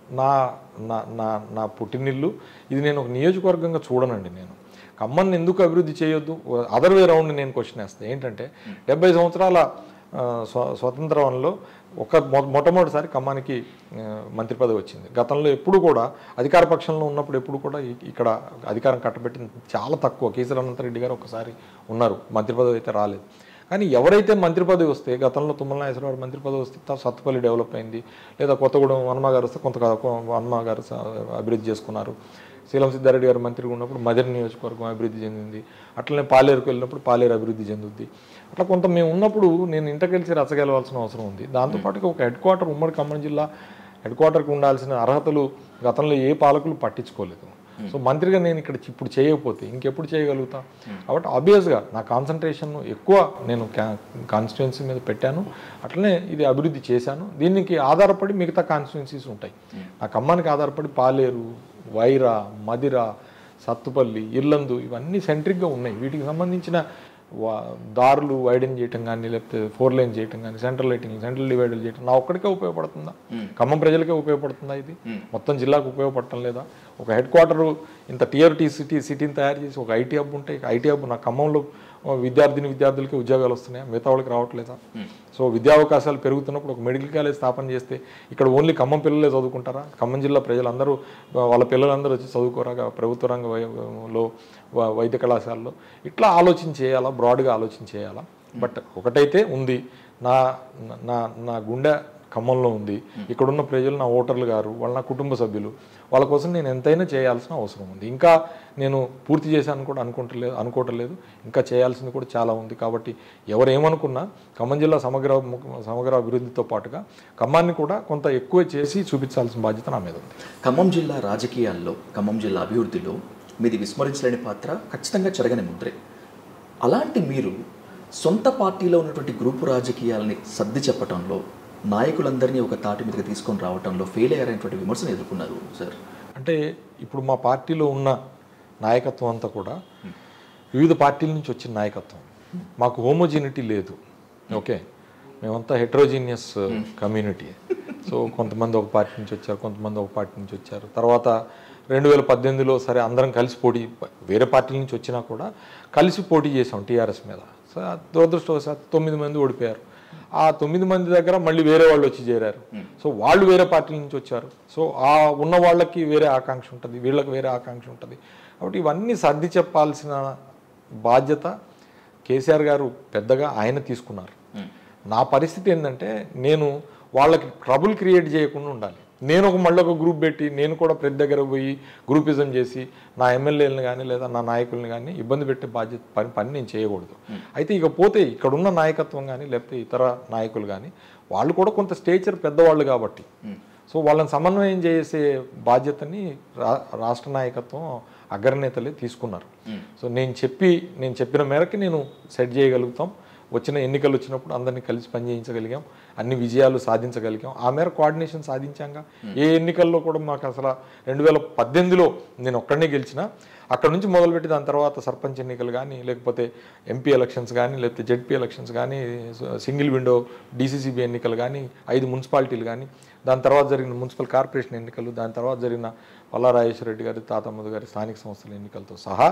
S3: నా నా నా నా పుట్టినిల్లు ఇది నేను ఒక నియోజకవర్గంగా చూడనండి నేను ఖమ్మాన్ని ఎందుకు అభివృద్ధి చేయొద్దు అదర్ వే రౌండ్ నేను క్వశ్చన్ వేస్తాను ఏంటంటే డెబ్బై సంవత్సరాల ఆ, స్వ స్వతంత్రంలో ఒక మొ- మొట్టమొదటిసారి ఖమ్మానికి ఆ, మంత్రి పదవి వచ్చింది గతంలో ఎప్పుడు కూడా అధికార పక్షంలో ఉన్నప్పుడు ఎప్పుడు కూడా ఇ- ఇక్కడ అధికారం కట్టబెట్టింది చాలా తక్కువ కేసీఆర్ అనంతరెడ్డి గారు ఒకసారి ఉన్నారు మంత్రి పదవి అయితే రాలేదు కానీ ఎవరైతే మంత్రి పదవి వస్తే గతంలో తుమ్మల నాగేశ్వరరావు మంత్రి పదవి వస్తే త- సత్తుపల్లి డెవలప్ అయింది లేదా కొత్తగూడెం హనుమ గారు వస్తే కొంత హనుమ గారు స- అభివృద్ధి చేసుకున్నారు శీలం సిద్ధారెడ్డి గారు మంత్రిగా ఉన్నప్పుడు మదర్ నియోజకవర్గం అభివృద్ధి చెందింది అట్లనే పాలేరుకు వెళ్ళినప్పుడు పాలేరు అభివృద్ధి చెందుద్ది అట్లా కొంత మేము ఉన్నప్పుడు నేను ఇంటకెళ్ళి రచ్చగెలవాల్సిన అవసరం ఉంది దాంతోపాటుగా ఒక హెడ్ క్వార్టర్ ఉమ్మడి ఖమ్మం జిల్లా హెడ్ క్వార్టర్కి ఉండాల్సిన అర్హతలు గతంలో ఏ పాలకులు పట్టించుకోలేదు సో మంత్రిగా నేను ఇక్కడ ఇప్పుడు చేయకపోతే ఇంకెప్పుడు చేయగలుగుతా కాబట్టి ఆబ్వియస్గా నా కాన్సన్ట్రేషన్ ఎక్కువ నేను కాన్స్టిట్యున్సీ మీద పెట్టాను అట్లనే ఇది అభివృద్ధి చేశాను దీనికి ఆధారపడి మిగతా కాన్స్టిట్యున్సీస్ ఉంటాయి నా ఖమ్మానికి ఆధారపడి పాలేరు వైరా మదిర సత్తుపల్లి ఇల్లందు ఇవన్నీ సెంట్రిక్గా ఉన్నాయి వీటికి సంబంధించిన వా- దారులు వైడెన్ చేయటం కానీ లేకపోతే ఫోర్ లైన్ చేయటం కానీ సెంట్రల్ లైటింగ్ సెంట్రల్ డివైడర్ చేయటం నా ఒక్కడికే ఉపయోగపడుతుందా ఖమ్మం ప్రజలకే ఉపయోగపడుతుందా ఇది మొత్తం జిల్లాకు ఉపయోగపడటం లేదా ఒక హెడ్ క్వార్టర్ ఇంత టియర్ టీ సిటీ సిటీని తయారు చేసి ఒక ఐటీ హబ్ ఉంటే ఐటీ హబ్ నా ఖమ్మంలో ఆ, విద్యార్థిని విద్యార్థులకి ఉద్యోగాలు వస్తున్నాయి మిగతా వాళ్ళకి రావట్లేదా సో విద్యా అవకాశాలు పెరుగుతున్నప్పుడు ఒక మెడికల్ కాలేజ్ స్థాపన చేస్తే ఇక్కడ ఓన్లీ ఖమ్మం పిల్లలే చదువుకుంటారా ఖమ్మం జిల్లా ప్రజలందరూ ఆ, వాళ్ళ పిల్లలందరూ వచ్చి చదువుకోరాగా ప్రభుత్వ రంగ వై- లో వై- వైద్య కళాశాలలో ఇట్లా ఆలోచన చేయాలా బ్రాడ్గా ఆలోచన చేయాలా బట్ ఒకటైతే ఉంది నా నా నా గుండె ఖమ్మంలో ఉంది ఇక్కడున్న ప్రజలు నా ఓటర్లు గారు వాళ్ళ నా కుటుంబ సభ్యులు వాళ్ళ కోసం నేను ఎంతైనా చేయాల్సిన అవసరం ఉంది ఇంకా నేను పూర్తి చేశాను కూడా అనుకుంటలేదు అనుకోవట్లేదు ఇంకా చేయాల్సింది కూడా చాలా ఉంది కాబట్టి ఎవరు ఏమనుకున్నా ఖమ్మం జిల్లా సమగ్ర సమగ్ర అభివృద్ధితో పాటుగా ఖమ్మాన్ని కూడా కొంత ఎక్కువ చేసి చూపించాల్సిన బాధ్యత నా మీద ఉంది
S2: ఖమ్మం జిల్లా రాజకీయాల్లో ఖమ్మం జిల్లా అభివృద్ధిలో మీది విస్మరించలేని పాత్ర ఖచ్చితంగా చెరగని ముద్రే అలాంటి మీరు సొంత పార్టీలో ఉన్నటువంటి గ్రూపు రాజకీయాలని సర్ది చెప్పడంలో నాయకులందరినీ ఒక తాటి మీదకి తీసుకొని రావడంలో ఫెయిల్ అయ్యారనేటువంటి విమర్శను ఎదుర్కొన్నారు సార్
S3: అంటే ఇప్పుడు మా పార్టీలో ఉన్న నాయకత్వం అంతా కూడా వివిధ పార్టీల నుంచి వచ్చిన నాయకత్వం మాకు హోమోజినిటీ లేదు ఓకే మేమంతా హెట్రోజీనియస్ కమ్యూనిటీ సో కొంతమంది ఒక పార్టీ నుంచి వచ్చారు కొంతమంది ఒక పార్టీ నుంచి వచ్చారు తర్వాత రెండు వేల పద్దెనిమిదిలో సరే అందరం కలిసి పోటీ వేరే పార్టీల నుంచి వచ్చినా కూడా కలిసి పోటీ చేసాం టీఆర్ఎస్ మీద సో దురదృష్టవశాత్తు తొమ్మిది మంది ఓడిపోయారు ఆ తొమ్మిది మంది దగ్గర మళ్ళీ వేరే వాళ్ళు వచ్చి చేరారు సో వాళ్ళు వేరే పార్టీల నుంచి వచ్చారు సో ఆ ఉన్న వాళ్ళకి వేరే ఆకాంక్ష ఉంటుంది వీళ్ళకి వేరే ఆకాంక్ష ఉంటుంది కాబట్టి ఇవన్నీ సర్ది చెప్పాల్సిన బాధ్యత కేసీఆర్ గారు పెద్దగా ఆయన తీసుకున్నారు నా పరిస్థితి ఏంటంటే నేను వాళ్ళకి ట్రబుల్ క్రియేట్ చేయకుండా ఉండాలి నేను ఒక మళ్ళీ ఒక గ్రూప్ పెట్టి నేను కూడా ప్రతి దగ్గర పోయి గ్రూపిజం చేసి నా ఎమ్మెల్యేలను కానీ లేదా నా నాయకుల్ని కానీ ఇబ్బంది పెట్టే బాధ్యత పని పని నేను చేయకూడదు అయితే ఇక పోతే ఇక్కడున్న నాయకత్వం కానీ లేకపోతే ఇతర నాయకులు కానీ వాళ్ళు కూడా కొంత స్టేచర్ పెద్దవాళ్ళు కాబట్టి సో వాళ్ళని సమన్వయం చేసే బాధ్యతని రా రాష్ట్ర నాయకత్వం అగ్రనేతలే తీసుకున్నారు సో నేను చెప్పి నేను చెప్పిన మేరకు నేను సెట్ చేయగలుగుతాం వచ్చిన ఎన్నికలు వచ్చినప్పుడు అందరినీ కలిసి పనిచేయించగలిగాం అన్ని విజయాలు సాధించగలిగాం ఆ మేర కోఆర్డినేషన్ సాధించాంగా ఏ ఎన్నికల్లో కూడా మాకు అసలు రెండు వేల పద్దెనిమిదిలో నేను ఒక్కడనే గెలిచిన అక్కడ నుంచి మొదలుపెట్టి దాని తర్వాత సర్పంచ్ ఎన్నికలు కానీ లేకపోతే ఎంపీ ఎలక్షన్స్ కానీ లేకపోతే జెడ్పీ ఎలక్షన్స్ కానీ సింగిల్ విండో డీసీసీబీ ఎన్నికలు కానీ ఐదు మున్సిపాలిటీలు కానీ దాని తర్వాత జరిగిన మున్సిపల్ కార్పొరేషన్ ఎన్నికలు దాని తర్వాత జరిగిన పల్లారాజేశ్వర రెడ్డి గారి తాతమ్మది గారి స్థానిక సంస్థల ఎన్నికలతో సహా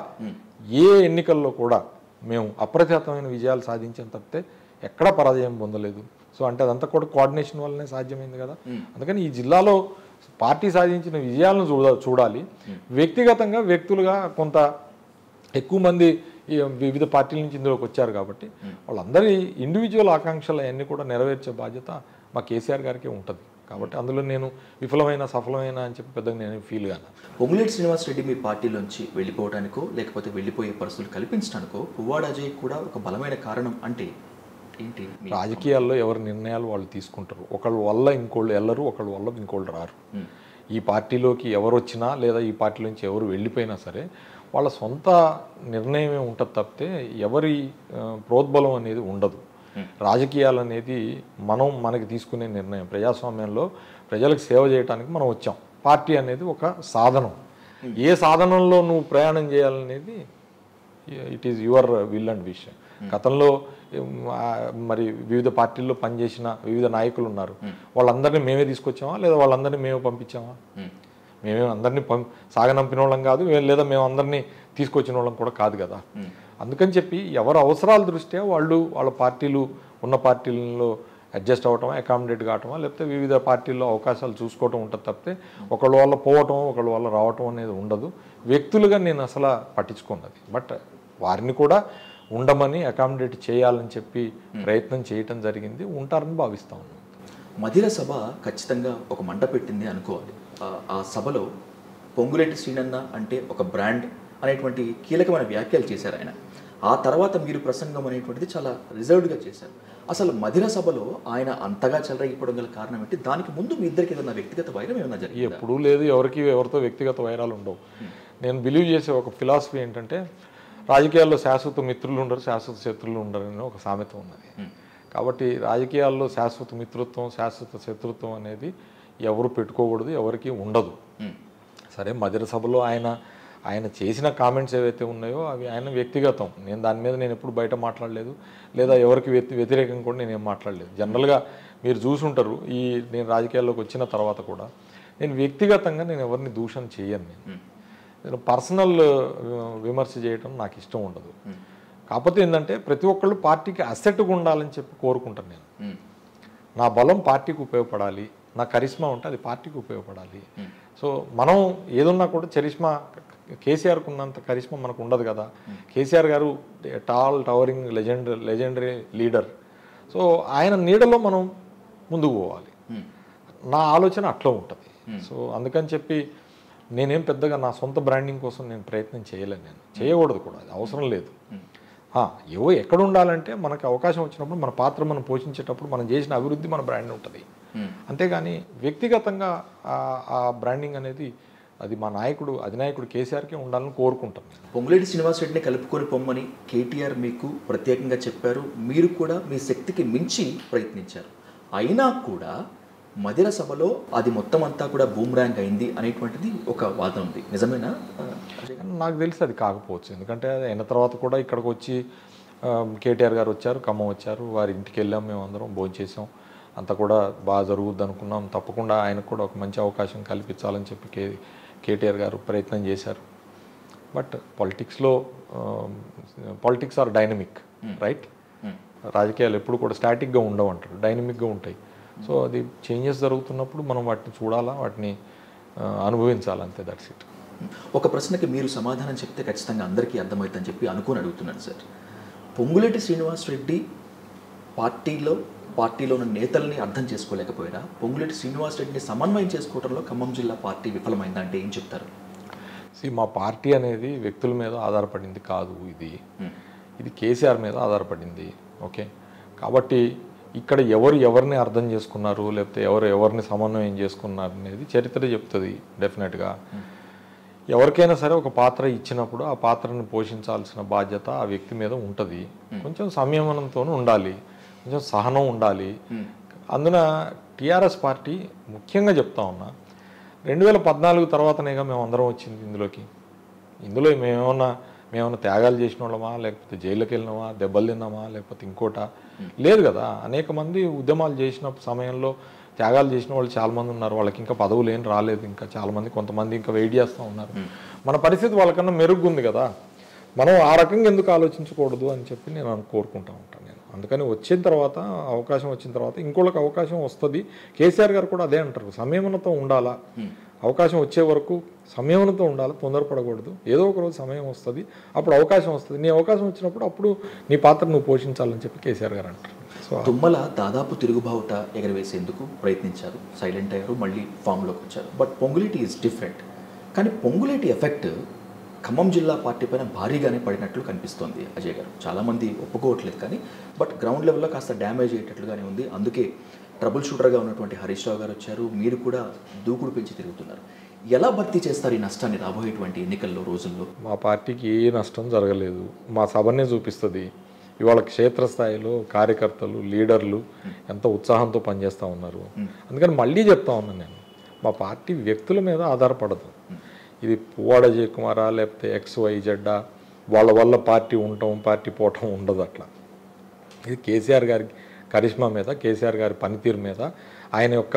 S3: ఏ ఎన్నికల్లో కూడా మేము అప్రతిహతమైన విజయాలు సాధించిన తప్పితే ఎక్కడా పరాజయం పొందలేదు సో అంటే అదంతా కూడా కోఆర్డినేషన్ వల్లనే సాధ్యమైంది కదా అందుకని ఈ జిల్లాలో పార్టీ సాధించిన విజయాలను చూడ చూడాలి వ్యక్తిగతంగా వ్యక్తులుగా కొంత ఎక్కువ మంది ఈ వివిధ పార్టీల నుంచి ఇందులోకి వచ్చారు కాబట్టి వాళ్ళందరి ఇండివిజువల్ ఆకాంక్షలు అవన్నీ కూడా నెరవేర్చే బాధ్యత మా కేసీఆర్ గారికి ఉంటుంది కాబట్టి అందులో నేను విఫలమైన సఫలమైన అని చెప్పి పెద్దగా నేను ఫీల్ గాను
S2: పొంగులేటి శ్రీనివాసరెడ్డి మీ పార్టీలోంచి వెళ్ళిపోవడానికో లేకపోతే వెళ్ళిపోయే పరిస్థితులు కల్పించడానికో పువ్వాడ అజయ్ కూడా ఒక బలమైన కారణం అంటే ఏంటి మీ-
S3: రాజకీయాల్లో ఎవరి నిర్ణయాలు వాళ్ళు తీసుకుంటారు ఒకళ్ళ వల్ల ఇంకోళ్ళు వెళ్ళరు ఒకళ్ళ వల్ల ఇంకోళ్ళు రారు ఈ పార్టీలోకి ఎవరు వచ్చినా లేదా ఈ పార్టీ నుంచి ఎవరు వెళ్ళిపోయినా సరే వాళ్ళ సొంత నిర్ణయమే ఉంటుంది తప్పితే ఎవరి ఆ, ప్రోద్బలం అనేది ఉండదు రాజకీయాలు అనేది మనం మనకి తీసుకునే నిర్ణయం ప్రజాస్వామ్యంలో ప్రజలకు సేవ చేయడానికి మనం వచ్చాం పార్టీ అనేది ఒక సాధనం ఏ సాధనంలో నువ్వు ప్రయాణం చేయాలనేది it is your will and wish గతంలో ఉమ్, ఆ, మరి వివిధ పార్టీల్లో పనిచేసిన వివిధ నాయకులు ఉన్నారు వాళ్ళందరినీ మేమే తీసుకొచ్చామా లేదా వాళ్ళందరినీ మేమే పంపించామా మేమే అందరినీ పం సాగనంపిన వాళ్ళం కాదు వే- లేదా మేము అందరినీ తీసుకొచ్చిన వాళ్ళం కూడా కాదు కదా అందుకని చెప్పి ఎవరి అవసరాల దృష్ట్యా వాళ్ళు వాళ్ళ పార్టీలు ఉన్న పార్టీలలో అడ్జస్ట్ అవ్వటమా అకామిడేట్ కావటమా లేకపోతే వివిధ పార్టీల్లో అవకాశాలు చూసుకోవటం ఉంటుంది తప్పితే ఒకళ్ళ వల్ల పోవటం ఒకళ్ళ వల్ల రావటం అనేది ఉండదు వ్యక్తులుగా నేను అసలు పట్టించుకున్నది బట్ వారిని కూడా ఉండమని అకామిడేట్ చేయాలని చెప్పి ప్రయత్నం చేయటం జరిగింది ఉంటారని భావిస్తా ఉన్నాను
S2: మధిర సభ ఖచ్చితంగా ఒక మంట పెట్టింది అనుకోవాలి ఆ- ఆ సభలో పొంగులేటి శ్రీనన్న అంటే ఒక బ్రాండ్ అనేటువంటి కీలకమైన వ్యాఖ్యలు చేశారు ఆయన ఆ తర్వాత మీరు ప్రసంగం అనేటువంటిది చాలా రిజర్వ్డ్గా చేశారు అసలు మధిర సభలో ఆయన అంతగా చెలరేగిపోవడం గల కారణం ఏంటి దానికి ముందు మీ ఇద్దరికి ఏదైనా వ్యక్తిగత వైరం ఏమైనా జరిగింది
S3: ఎప్పుడూ లేదు ఎవరికి ఎవరితో వ్యక్తిగత వైరాలు ఉండవు నేను బిలీవ్ చేసే ఒక ఫిలాసఫీ ఏంటంటే రాజకీయాల్లో శాశ్వత మిత్రులు ఉండరు శాశ్వత శత్రువులు ఉండరు అని ఒక సామెత ఉన్నది కాబట్టి రాజకీయాల్లో శాశ్వత మిత్రత్వం శాశ్వత శత్రుత్వం అనేది ఎవరు పెట్టుకోకూడదు ఎవరికి ఉండదు సరే మధిర సభలో ఆయన ఆయన చేసిన కామెంట్స్ ఏవైతే ఉన్నాయో అవి ఆయన వ్యక్తిగతం నేను దాని మీద నేను ఎప్పుడు బయట మాట్లాడలేదు లేదా ఎవరికి వ్యతి వ్యతిరేకంగా కూడా నేను ఏం మాట్లాడలేదు జనరల్గా మీరు చూసుంటారు ఈ నేను రాజకీయాల్లోకి వచ్చిన తర్వాత కూడా నేను వ్యక్తిగతంగా నేను ఎవరిని దూషణ చేయను నేను నేను పర్సనల్ విమర్శ చేయడం నాకు ఇష్టం ఉండదు కాకపోతే ఏంటంటే ప్రతి ఒక్కళ్ళు పార్టీకి అసెట్గా ఉండాలని చెప్పి కోరుకుంటాను నేను
S2: మ్మ్.
S3: నా బలం పార్టీకి ఉపయోగపడాలి నా కరిష్మా ఉంటే అది పార్టీకి ఉపయోగపడాలి సో మనం ఏదున్నా కూడా చరిష్మా కేసీఆర్కు ఉన్నంత కరిష్మా మనకు ఉండదు కదా KCR garu tall towering legend legendary leader so ఆయన నీడలో మనం ముందుకు పోవాలి
S2: మ్మ్.
S3: నా ఆలోచన అట్లా ఉంటుంది సో అందుకని చెప్పి నేనేం పెద్దగా నా సొంత బ్రాండింగ్ కోసం నేను ప్రయత్నం చేయలేను నేను చేయకూడదు కూడా అది అవసరం లేదు ఆ, ఏవో ఎక్కడ ఉండాలంటే మనకు అవకాశం వచ్చినప్పుడు మన పాత్ర మనం పోషించేటప్పుడు మనం చేసిన అభివృద్ధి మన బ్రాండ్ ఉంటుంది
S2: మ్మ్.
S3: అంతేగాని వ్యక్తిగతంగా ఆ- ఆ బ్రాండింగ్ అనేది అది మా నాయకుడు అధినాయకుడు కేసీఆర్కే ఉండాలని కోరుకుంటాం నేను.
S2: పొంగులేటి శ్రీనివాస్ రెడ్డిని కలుపుకొని పొమ్మని కేటీఆర్ మీకు ప్రత్యేకంగా చెప్పారు మీరు కూడా మీ శక్తికి మించి ప్రయత్నించారు అయినా కూడా మధిర సభలో అది మొత్తం అంతా కూడా బూమ్రాంగ్ అయింది అనేటువంటిది ఒక వాదన ఉంది నిజమేనా ఆ, అజయ్ గారు?
S3: కానీ నాకు తెలిసి అది కాకపోవచ్చు ఎందుకంటే అది అయిన తర్వాత కూడా ఇక్కడికి వచ్చి ఆ, కేటీఆర్ గారు వచ్చారు ఖమ్మం వచ్చారు వారి ఇంటికి వెళ్ళాం మేము అందరం భోజనం చేసాం అంతా కూడా బాగా జరుగుద్ది అనుకున్నాం తప్పకుండా ఆయనకు కూడా ఒక మంచి అవకాశం కల్పించాలని చెప్పి కే కేటీఆర్ గారు ప్రయత్నం చేశారు బట్ పాలిటిక్స్లో politics are dynamic right
S2: hmm.
S3: రాజకీయాలు ఎప్పుడు కూడా స్టాటిక్గా ఉండవు అంటారు డైనమిక్గా ఉంటాయి సో అది చేంజెస్ జరుగుతున్నప్పుడు మనం వాటిని చూడాలా వాటిని ఆ, అనుభవించాలి అంతే దట్స్ ఇట్
S2: ఒక ప్రశ్నకి మీరు సమాధానం చెప్తే ఖచ్చితంగా అందరికీ అర్థమవుతుందని చెప్పి అనుకుని అడుగుతున్నాను సార్ పొంగులేటి శ్రీనివాస్ రెడ్డి పార్టీలో పార్టీలో ఉన్న నేతల్ని అర్థం చేసుకోలేకపోయారా పొంగులేటి శ్రీనివాస్ రెడ్డిని సమన్వయం చేసుకోవడంలో ఖమ్మం జిల్లా పార్టీ విఫలమైందా అంటే ఏం చెప్తారు
S3: సి మా పార్టీ అనేది వ్యక్తుల మీద ఆధారపడింది కాదు ఇది
S2: మ్మ్.
S3: ఇది కేసీఆర్ మీద ఆధారపడింది ఓకే కాబట్టి ఇక్కడ ఎవరు ఎవరిని అర్థం చేసుకున్నారు లేకపోతే ఎవరు ఎవరిని సమన్వయం చేసుకున్నారు అనేది చరిత్ర చెప్తుంది డెఫినెట్గా ఎవరికైనా సరే ఒక పాత్ర ఇచ్చినప్పుడు ఆ పాత్రను పోషించాల్సిన బాధ్యత ఆ వ్యక్తి మీద ఉంటుంది కొంచెం సంయమనంతో ఉండాలి కొంచెం సహనం ఉండాలి అందున టీఆర్ఎస్ పార్టీ ముఖ్యంగా చెప్తా ఉన్నా రెండు వేల పద్నాలుగు తర్వాతనేగా మేము అందరం వచ్చింది ఇందులోకి ఇందులో మేమేమన్నా మేమన్నా త్యాగాలు చేసిన వాళ్ళమా లేకపోతే జైలుకి వెళ్ళినామా దెబ్బలు తిన్నామా లేకపోతే ఇంకోటా లేదు కదా అనేక మంది ఉద్యమాలు చేసిన సమయంలో త్యాగాలు చేసిన వాళ్ళు చాలా మంది ఉన్నారు వాళ్ళకి ఇంకా పదవులు ఏం రాలేదు ఇంకా చాలా మంది కొంతమంది ఇంకా వెయిట్ చేస్తూ ఉన్నారు మన పరిస్థితి వాళ్ళకన్నా మెరుగ్గా ఉంది కదా మనం ఆ రకంగా ఎందుకు ఆలోచించకూడదు అని చెప్పి నేను అను- కోరుకుంటా ఉంటాను నేను అందుకని వచ్చిన తర్వాత అవకాశం వచ్చిన తర్వాత ఇంకోళ్ళకి అవకాశం వస్తుంది కేసీఆర్ గారు కూడా అదే అంటారు సంయమనతో ఉండాలా అవకాశం వచ్చే వరకు సంయమనంతో ఉండాలి తొందరపడకూడదు ఏదో ఒక రోజు సమయం వస్తుంది అప్పుడు అవకాశం వస్తుంది నీ అవకాశం వచ్చినప్పుడు అప్పుడు నీ పాత్ర నువ్వు పోషించాలని చెప్పి కేసీఆర్ గారు అంటారు సో
S2: తుమ్మల దాదాపు తిరుగుబావుట ఎగరవేసేందుకు ప్రయత్నించారు సైలెంట్ అయ్యారు మళ్ళీ ఫామ్లోకి వచ్చారు బట్ పొంగులేటి ఈజ్ డిఫరెంట్ కానీ పొంగులేటి ఎఫెక్ట్ ఖమ్మం జిల్లా పార్టీ పైన భారీగానే పడినట్లు కనిపిస్తోంది అజయ్ గారు చాలామంది ఒప్పుకోవట్లేదు కానీ బట్ గ్రౌండ్ లెవెల్లో కాస్త డ్యామేజ్ అయ్యేటట్లుగానే ఉంది అందుకే ట్రబుల్ షూటర్గా ఉన్నటువంటి హరీష్ రావు గారు వచ్చారు మీరు కూడా దూకుడు పెంచి తిరుగుతున్నారు ఎలా భర్తీ చేస్తారు ఈ నష్టాన్ని రాబోయేటువంటి ఎన్నికల్లో రోజుల్లో
S3: మా పార్టీకి ఏ నష్టం జరగలేదు మా సభనే చూపిస్తుంది ఇవాళ క్షేత్రస్థాయిలో కార్యకర్తలు లీడర్లు ఎంత ఉత్సాహంతో పనిచేస్తూ ఉన్నారు అందుకని మళ్ళీ చెప్తా ఉన్నాను నేను మా పార్టీ వ్యక్తుల మీద ఆధారపడదు ఇది పువ్వాడ అజయ్ కుమారా లేకపోతే ఎక్స్ వై జెడ్డా వాళ్ళ వల్ల పార్టీ ఉండటం పార్టీ పోవటం ఉండదు అట్లా ఇది కేసీఆర్ గారి కరిష్మా మీద కేసీఆర్ గారి పనితీరు మీద ఆయన యొక్క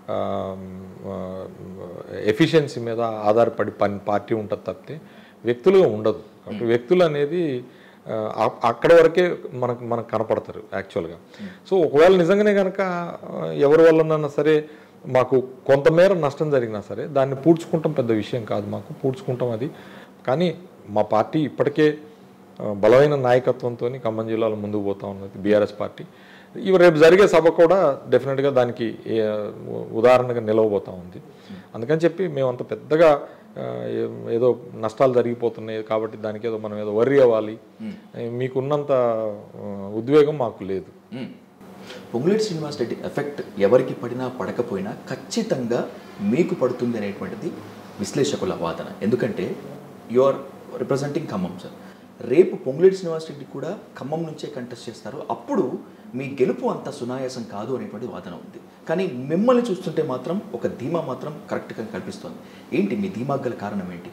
S3: ఎఫిషియన్సీ మీద ఆధారపడి పని పార్టీ ఉంటుంది తప్పితే వ్యక్తులుగా ఉండదు కాబట్టి వ్యక్తులు అనేది ఆ, అ- అక్కడ వరకే మనకు మనకు కనపడతారు యాక్చువల్గా సో ఒకవేళ నిజంగానే కనుక ఆ, ఎవరి వల్లనన్నా సరే మాకు కొంతమేర నష్టం జరిగినా సరే దాన్ని పూడ్చుకుంటాం పెద్ద విషయం కాదు మాకు పూడ్చుకుంటాం అది కానీ మా పార్టీ ఇప్పటికే ఆ, బలమైన నాయకత్వంతో ఖమ్మం జిల్లాలో ముందుకు పోతా ఉన్నది బీఆర్ఎస్ పార్టీ ఇవి రేపు జరిగే సభ కూడా డెఫినెట్గా దానికి ఏ- ఉదాహరణగా నిలవబోతా ఉంది అందుకని చెప్పి మేము అంత పెద్దగా ఆ, ఏ- ఏదో నష్టాలు జరిగిపోతున్నాయి కాబట్టి దానికి ఏదో మనం ఏదో వర్రీ అవ్వాలి మీకున్నంత ఆ, ఉద్వేగం మాకు లేదు
S2: మ్మ్. పొంగులేటి శ్రీనివాస్ రెడ్డి ఎఫెక్ట్ ఎవరికి పడినా పడకపోయినా ఖచ్చితంగా మీకు పడుతుంది అనేటువంటిది విశ్లేషకుల వాదన ఎందుకంటే you are representing Khammam sir రేపు పొంగులేటి శ్రీనివాస్ రెడ్డి కూడా ఖమ్మం నుంచే కంటెస్ట్ చేస్తారు అప్పుడు మీ గెలుపు అంత సునాయాసం కాదు అనేటువంటి వాదన ఉంది కానీ మిమ్మల్ని చూస్తుంటే మాత్రం ఒక ధీమా మాత్రం కరెక్ట్గా కనిపిస్తుంది ఏంటి మీ ధీమా గల కారణం ఏంటి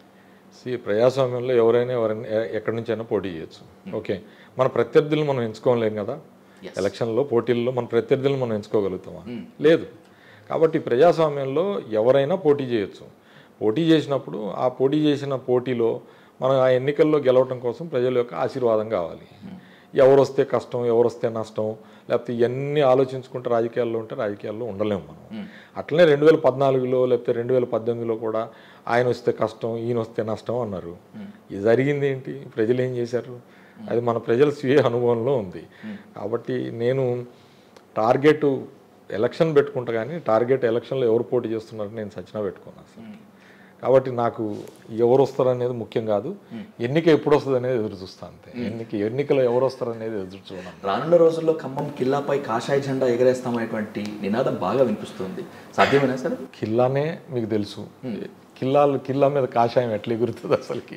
S3: సి ప్రజాస్వామ్యంలో ఎవరైనా ఎవరైనా ఎ- ఎక్కడి నుంచైనా పోటీ చేయొచ్చు ఓకే మన ప్రత్యర్థులను మనం ఎంచుకోలేం కదా
S2: Yes.
S3: ఎలక్షన్లో పోటీల్లో మన ప్రత్యర్థులను మనం ఎంచుకోగలుగుతామా లేదు కాబట్టి ప్రజాస్వామ్యంలో ఎవరైనా పోటీ చేయొచ్చు పోటీ చేసినప్పుడు ఆ పోటీ చేసిన పోటీలో మనం ఆ ఎన్నికల్లో గెలవటం కోసం ప్రజల యొక్క ఆశీర్వాదం కావాలి ఎవరు వస్తే కష్టం ఎవరు వస్తే నష్టం లేకపోతే ఇవన్నీ ఆలోచించుకుంటే రాజకీయాల్లో ఉంటే రాజకీయాల్లో ఉండలేము మనం అట్లనే రెండు వేల పద్నాలుగులో లేకపోతే రెండు వేల పద్దెనిమిదిలో కూడా ఆయన వస్తే కష్టం ఈయన వస్తే నష్టం అన్నారు ఇది జరిగింది ఏంటి ప్రజలు ఏం చేశారు అది మన ప్రజల స్వీయ అనుభవంలో ఉంది కాబట్టి నేను టార్గెట్ ఎలక్షన్ పెట్టుకుంటా కానీ టార్గెట్ ఎలక్షన్లో ఎవరు పోటీ చేస్తున్నారని నేను సచ్చినా పెట్టుకున్నాను అసలు కాబట్టి నాకు ఎవరు వస్తారు అనేది ముఖ్యం కాదు ఎన్నిక ఎప్పుడు వస్తుంది అనేది ఎదురు చూస్తాను అంతే ఎన్నిక ఎన్నికలో ఎవరు వస్తారు అనేది ఎదురు చూడడం
S2: రానున్న రోజుల్లో ఖమ్మం కిల్లాపై కాషాయ జెండా ఎగరేస్తామనేటువంటి నినాదం బాగా వినిపిస్తుంది సాధ్యమేనా సార్
S3: కిల్లానే మీకు తెలుసు కిల్లాలు కిల్లా మీద కాషాయం ఎట్లా ఎగురుతుంది అసలుకి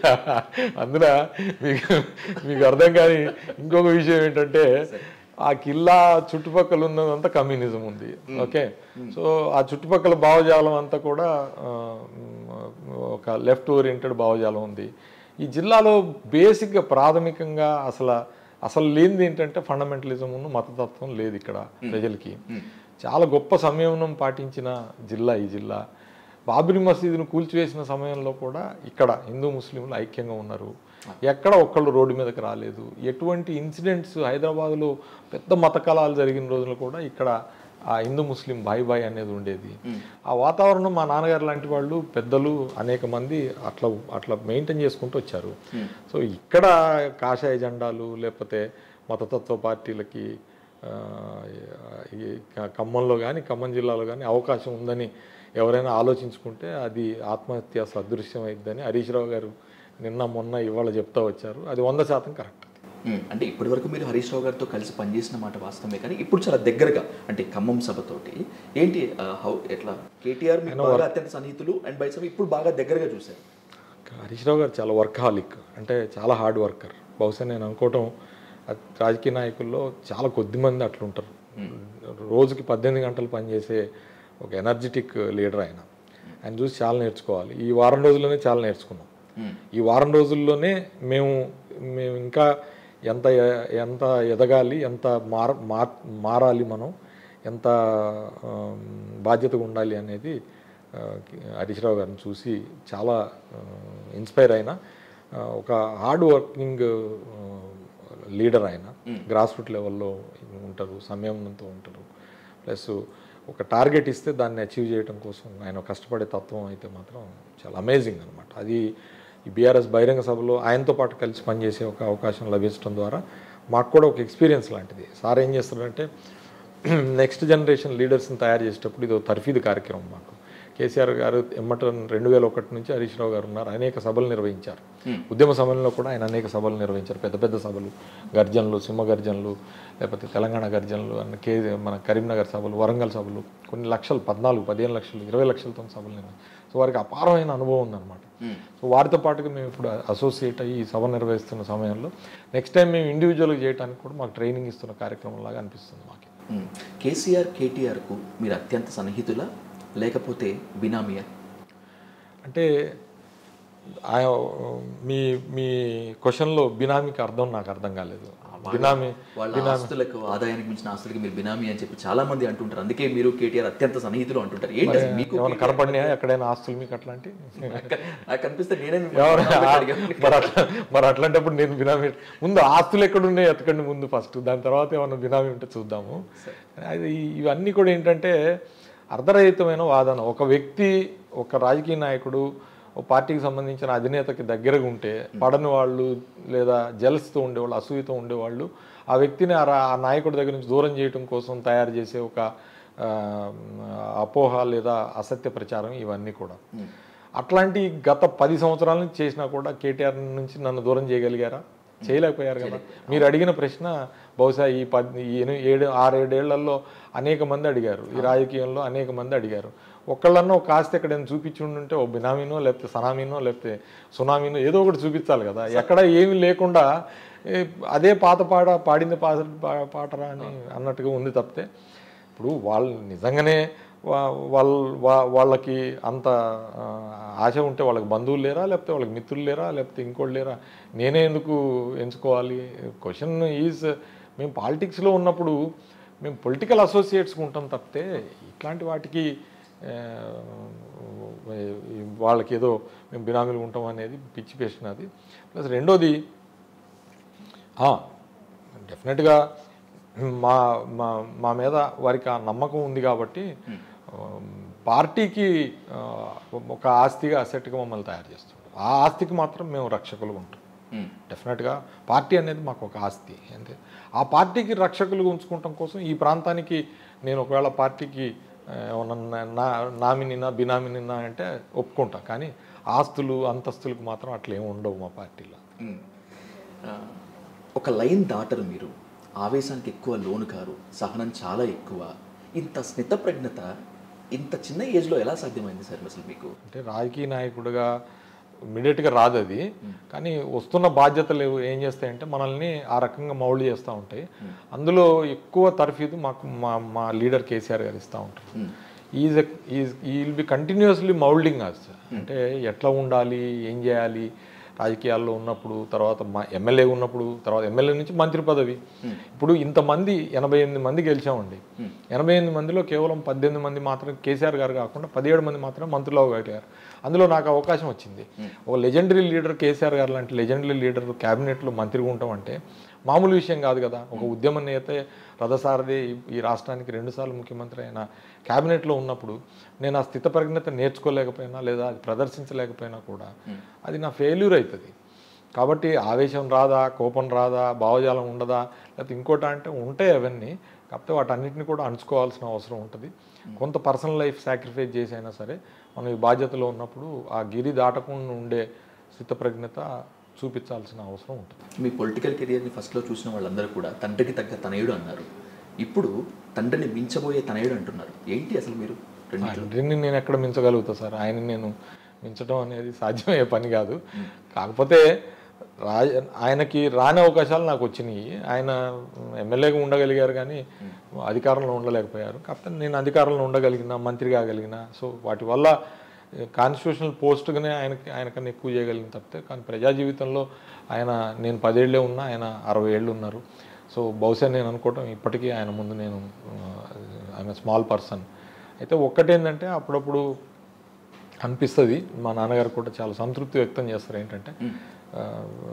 S3: అందున మీకు మీకు అర్థం కాని ఇంకొక విషయం ఏంటంటే ఆ కిల్లా చుట్టుపక్కల ఉన్నదంతా కమ్యూనిజం ఉంది ఓకే సో ఆ చుట్టుపక్కల భావజాలం అంతా కూడా ఆ, ఒక లెఫ్ట్ ఓరియంటెడ్ భావజాలం ఉంది ఈ జిల్లాలో బేసిక్గా ప్రాథమికంగా అసలు అసలు లేనిది ఏంటంటే ఫండమెంటలిజం మతతత్వం లేదు ఇక్కడ ప్రజలకి చాలా గొప్ప సంయమనం పాటించిన జిల్లా ఈ జిల్లా బాబ్రీ మసీదును కూల్చివేసిన సమయంలో కూడా ఇక్కడ హిందూ ముస్లింలు ఐక్యంగా ఉన్నారు ఎక్కడ ఒక్కళ్ళు రోడ్డు మీదకి రాలేదు ఎటువంటి ఇన్సిడెంట్స్ హైదరాబాద్లో పెద్ద మత కళాలు జరిగిన రోజులు కూడా ఇక్కడ ఆ హిందూ ముస్లిం బాయ్ బాయ్ అనేది ఉండేది ఆ వాతావరణం మా నాన్నగారు లాంటి వాళ్ళు పెద్దలు అనేక మంది అట్లా అట్లా మెయింటైన్ చేసుకుంటూ వచ్చారు సో ఇక్కడ కాషాయ జెండాలు లేకపోతే మతతత్వ పార్టీలకి ఆ, ఈ ఖమ్మంలో కానీ ఖమ్మం జిల్లాలో కానీ అవకాశం ఉందని ఎవరైనా ఆలోచించుకుంటే అది ఆత్మహత్య సదృశ్యం అయిద్దని హరీష్ రావు గారు నిన్న మొన్న ఇవాళ చెప్తా వచ్చారు అది వంద శాతం కరెక్ట్
S2: మ్మ్. అంటే ఇప్పటి వరకు మీరు హరీష్ రావు గారితో కలిసి పనిచేసిన మాట వాస్తవమే కానీ ఇప్పుడు చాలా దగ్గరగా అంటే ఖమ్మం సభతోటి ఏంటి ఆ, హౌ ఎట్లా కేటీఆర్ మీకు బాగా అత్యంత సన్నిహితులు అండ్ బైసభ ఇప్పుడు బాగా దగ్గరగా చూశారు
S3: హరీష్ రావు గారు చాలా వర్కహాలిక్ అంటే చాలా హార్డ్ వర్కర్ బహుశా నేను అనుకోవటం అది రాజకీయ నాయకుల్లో చాలా కొద్ది మంది అట్లుంటారు రోజుకి పద్దెనిమిది గంటలు పనిచేసే ఒక ఎనర్జెటిక్ లీడర్ ఆయన ఆయన చూసి చాలా నేర్చుకోవాలి ఈ వారం రోజుల్లోనే చాలా నేర్చుకున్నాం ఈ వారం రోజుల్లోనే మేము మేము ఇంకా ఎంత ఎ- ఎంత ఎదగాలి ఎంత మార మార్- మారాలి మనం ఎంత ఆమ్, బాధ్యతగా ఉండాలి అనేది ఆ, హరీష్ రావు గారిని చూసి చాలా ఇన్స్పైర్ అయిన ఆ, ఒక హార్డ్ వర్కింగ్ లీడర్ ఆయన గ్రాస్ రూట్ లెవెల్లో ఉంటారు సంయమనంతో ఉంటారు ప్లస్ ఒక టార్గెట్ ఇస్తే దాన్ని అచీవ్ చేయడం కోసం ఆయన కష్టపడే తత్వం అయితే మాత్రం చాలా అమేజింగ్ అనమాట అది ఈ బీఆర్ఎస్ బహిరంగ సభలో ఆయనతో పాటు కలిసి పనిచేసే ఒక అవకాశం లభించడం ద్వారా మాకు కూడా ఒక ఎక్స్పీరియన్స్ లాంటిది సార్ ఏం చేస్తారంటే నెక్స్ట్ జనరేషన్ లీడర్స్ని తయారు చేసేటప్పుడు ఇది ఒక తర్ఫీదు కార్యక్రమం మాకు కేసీఆర్ గారు ఎమ్మట రెండు వేల ఒకటి నుంచి హరీష్ రావు గారు ఉన్నారు అనేక సభలు నిర్వహించారు ఉద్యమ సమయంలో కూడా ఆయన అనేక సభలు నిర్వహించారు పెద్ద పెద్ద సభలు గర్జనలు సింహ గర్జనలు లేకపోతే తెలంగాణ గర్జనలు అన్న కే మన కరీంనగర్ సభలు వరంగల్ సభలు కొన్ని లక్షలు పద్నాలుగు పదిహేను లక్షలు ఇరవై లక్షలతో సభలు నిర్వహించారు సో వారికి అపారమైన అనుభవం ఉందన్నమాట సో వారితో పాటుగా మేము ఇప్పుడు అసోసియేట్ అయ్యి ఈ సభ నిర్వహిస్తున్న సమయంలో నెక్స్ట్ టైం మేము ఇండివిజువల్గా చేయడానికి కూడా మాకు ట్రైనింగ్ ఇస్తున్న కార్యక్రమం లాగా అనిపిస్తుంది మాకు
S2: మ్మ్. కేసీఆర్ కేటీఆర్కు మీరు అత్యంత సన్నిహితులా లేకపోతే బినామీయా
S3: అంటే ఆ- మీ మీ క్వశ్చన్లో బినామీకి అర్థం నాకు అర్థం కాలేదు బినామీ
S2: వాళ్ళ ఆస్తులకు ఆదాయానికి మించిన ఆస్తులకి మీరు బినామీ అని చెప్పి చాలా మంది అంటుంటారు అందుకే మీరు కేటీఆర్ అత్యంత సన్నిహితులు అంటుంటారు ఏంటి అసలు మీకు
S3: ఏమైనా కనపడినాయా ఎక్కడైనా ఆస్తులు మీకు అట్లాంటి
S2: నాకు అనిపిస్తే నేనే మిమ్మల్ని
S3: ఎవరు
S2: బినామీ అడిగాను.
S3: మరి అట్లా మరి అట్లాంటప్పుడు నేను బినామీ ముందు ఆస్తులు ఎక్కడున్నాయి ఎతకండి ముందు ఫస్ట్ దాని తర్వాత ఏమన్నా బినామీ ఉంటే చూద్దాము అది ఇవన్నీ కూడా ఏంటంటే అర్ధరహితమైన వాదన ఒక వ్యక్తి ఒక రాజకీయ నాయకుడు ఒక పార్టీకి సంబంధించిన అధినేతకి దగ్గరగా ఉంటే పడని వాళ్ళు లేదా జలస్తో ఉండేవాళ్ళు అసూయతో ఉండేవాళ్ళు ఆ వ్యక్తిని ఆ రా- ఆ నాయకుడి దగ్గర నుంచి దూరం చేయడం కోసం తయారు చేసే ఒక ఆ, అపోహ లేదా అసత్య ప్రచారం ఇవన్నీ కూడా అట్లాంటి గత పది సంవత్సరాల నుంచి చేసినా కూడా కేటీఆర్ నుంచి నన్ను దూరం చేయగలిగారా చేయలేకపోయారు కదా మీరు అడిగిన ప్రశ్న బహుశా ఈ పది ఈ ఎని- ఏడు ఆరేడేళ్లలో అనేక మంది అడిగారు ఈ రాజకీయంలో అనేక మంది అడిగారు ఒక్కళ్ళన్నా ఒక కాస్త ఎక్కడైనా చూపించి ఉంటే ఓ బినామీనో లేకపోతే సనామీనో లేకపోతే సునామీనో ఏదో ఒకటి చూపించాలి కదా ఎక్కడ ఏమీ లేకుండా ఏ, అదే పాత పాట పాడింది పాట పాటరా అని అన్నట్టుగా ఉంది తప్పితే ఇప్పుడు వాళ్ళు నిజంగానే వా- వాళ్ళ వా- వాళ్ళకి అంత ఆ, ఆశ ఉంటే వాళ్ళకి బంధువులు లేరా లేకపోతే వాళ్ళకి మిత్రులు లేరా లేకపోతే ఇంకోళ్ళు లేరా నేనే ఎందుకు ఎంచుకోవాలి క్వశ్చన్ ఈజ్ మేము పాలిటిక్స్లో ఉన్నప్పుడు మేము పొలిటికల్ అసోసియేట్స్కి ఉంటాం తప్పితే ఇట్లాంటి వాటికి ఆ, వాళ్ళకి ఏదో మేము బినామీలు ఉంటాం అనేది పిచ్చి పేషన్ అది ప్లస్ రెండోది డెఫినెట్గా మా మా మా మీద వారికి ఆ నమ్మకం ఉంది కాబట్టి ఆ, పార్టీకి ఆ, ఒక ఆస్తిగా అసెట్గా మమ్మల్ని తయారు చేస్తుంది ఆ ఆస్తికి మాత్రం మేము రక్షకులు ఉంటాం
S2: ఉమ్.
S3: డెఫినెట్గా పార్టీ అనేది మాకు ఒక ఆస్తి అంతే ఆ పార్టీకి రక్షకులుగా ఉంచుకోవటం కోసం ఈ ప్రాంతానికి నేను ఒకవేళ పార్టీకి ఆ, ఏమన్నా నా నామినినా బినామినినా అంటే ఒప్పుకుంటా కానీ ఆస్తులు అంతస్తులకు మాత్రం అట్లా ఏమి ఉండవు మా పార్టీలో
S2: ఉమ్. ఆ, ఒక లైన్ దాటరు మీరు ఆవేశానికి ఎక్కువ లోను కారు సహనం చాలా ఎక్కువ ఇంత స్మిత ప్రజ్ఞత ఇంత చిన్న ఏజ్లో ఎలా సాధ్యమైంది సార్ అసలు మీకు
S3: అంటే రాజకీయ నాయకుడిగా ఇమ్మీడియట్గా రాదు అది కానీ వస్తున్న బాధ్యతలు ఏం చేస్తాయంటే మనల్ని ఆ రకంగా మౌల్డ్ చేస్తూ ఉంటాయి అందులో ఎక్కువ తర్ఫీదు మాకు మా మా లీడర్ కేసీఆర్ గారు ఇస్తూ ఉంటారు
S2: ఉమ్.
S3: ఈజ్ ఈజ్ ఈ will be continuously moulding us అంటే ఎట్లా ఉండాలి ఏం చేయాలి రాజకీయాల్లో ఉన్నప్పుడు తర్వాత మా ఎమ్మెల్యే ఉన్నప్పుడు తర్వాత ఎమ్మెల్యే నుంచి మంత్రి పదవి ఇప్పుడు ఇంతమంది ఎనభై ఎనిమిది మంది గెలిచామండి ఎనభై ఎనిమిది మందిలో కేవలం పద్దెనిమిది మంది మాత్రం కేసీఆర్ గారు కాకుండా పదిహేడు మంది మాత్రం మంత్రులు అవ్వగలిగారు అందులో నాకు అవకాశం వచ్చింది ఒక లెజెండరీ లీడర్ కేసీఆర్ గారు లాంటి లెజెండరీ లీడర్ క్యాబినెట్లో మంత్రిగా ఉండటం అంటే మామూలు విషయం కాదు కదా ఒక ఉద్యమ నేత రథసారథి ఈ- ఈ రాష్ట్రానికి రెండుసార్లు ముఖ్యమంత్రి అయిన క్యాబినెట్లో ఉన్నప్పుడు నేను ఆ స్థితప్రజ్ఞత నేర్చుకోలేకపోయినా లేదా అది ప్రదర్శించలేకపోయినా కూడా అది నా ఫెయిల్యూర్ అవుతుంది కాబట్టి ఆవేశం రాదా కోపం రాదా భావజాలం ఉండదా లేకపోతే ఇంకోట అంటే ఉంటాయి అవన్నీ కాకపోతే వాటన్నిటిని కూడా అణుచుకోవాల్సిన అవసరం ఉంటుంది కొంత పర్సనల్ లైఫ్ సాక్రిఫైస్ చేసి అయినా సరే మనం ఈ బాధ్యతలో ఉన్నప్పుడు ఆ గిరి దాటకుండా ఉండే స్థితప్రజ్ఞత చూపించాల్సిన అవసరం ఉంటుంది
S2: మీ పొలిటికల్ కెరియర్ని ఫస్ట్లో చూసిన వాళ్ళందరూ కూడా తండ్రికి తగ్గ తనయుడు అన్నారు ఇప్పుడు తండ్రిని మించబోయే తనయుడు అంటున్నారు ఏంటి అసలు మీరు రెండు
S3: తండ్రిని నేను ఎక్కడ మించగలుగుతా సార్ ఆయన నేను మించడం అనేది సాధ్యమయ్యే పని కాదు కాకపోతే రాజ ఆయనకి రాని అవకాశాలు నాకు వచ్చినాయి ఆయన ఎమ్మెల్యేగా ఉండగలిగారు కానీ అధికారంలో ఉండలేకపోయారు కాకపోతే నేను అధికారంలో ఉండగలిగిన మంత్రి కాగలిగిన సో వాటి వల్ల కాన్స్టిట్యూషనల్ పోస్ట్గానే ఆయనకి ఆయనకన్నా ఎక్కువ చేయగలిగిన తప్పితే కానీ ప్రజా జీవితంలో ఆయన నేను పదేళ్లే ఉన్నా ఆయన అరవై ఏళ్ళు ఉన్నారు సో బహుశా నేను అనుకోవటం ఇప్పటికీ ఆయన ముందు నేను ఆయన స్మాల్ పర్సన్ అయితే ఒక్కటేంటంటే అప్పుడప్పుడు అనిపిస్తుంది మా నాన్నగారు కూడా చాలా సంతృప్తి వ్యక్తం చేస్తారు ఏంటంటే ఆ,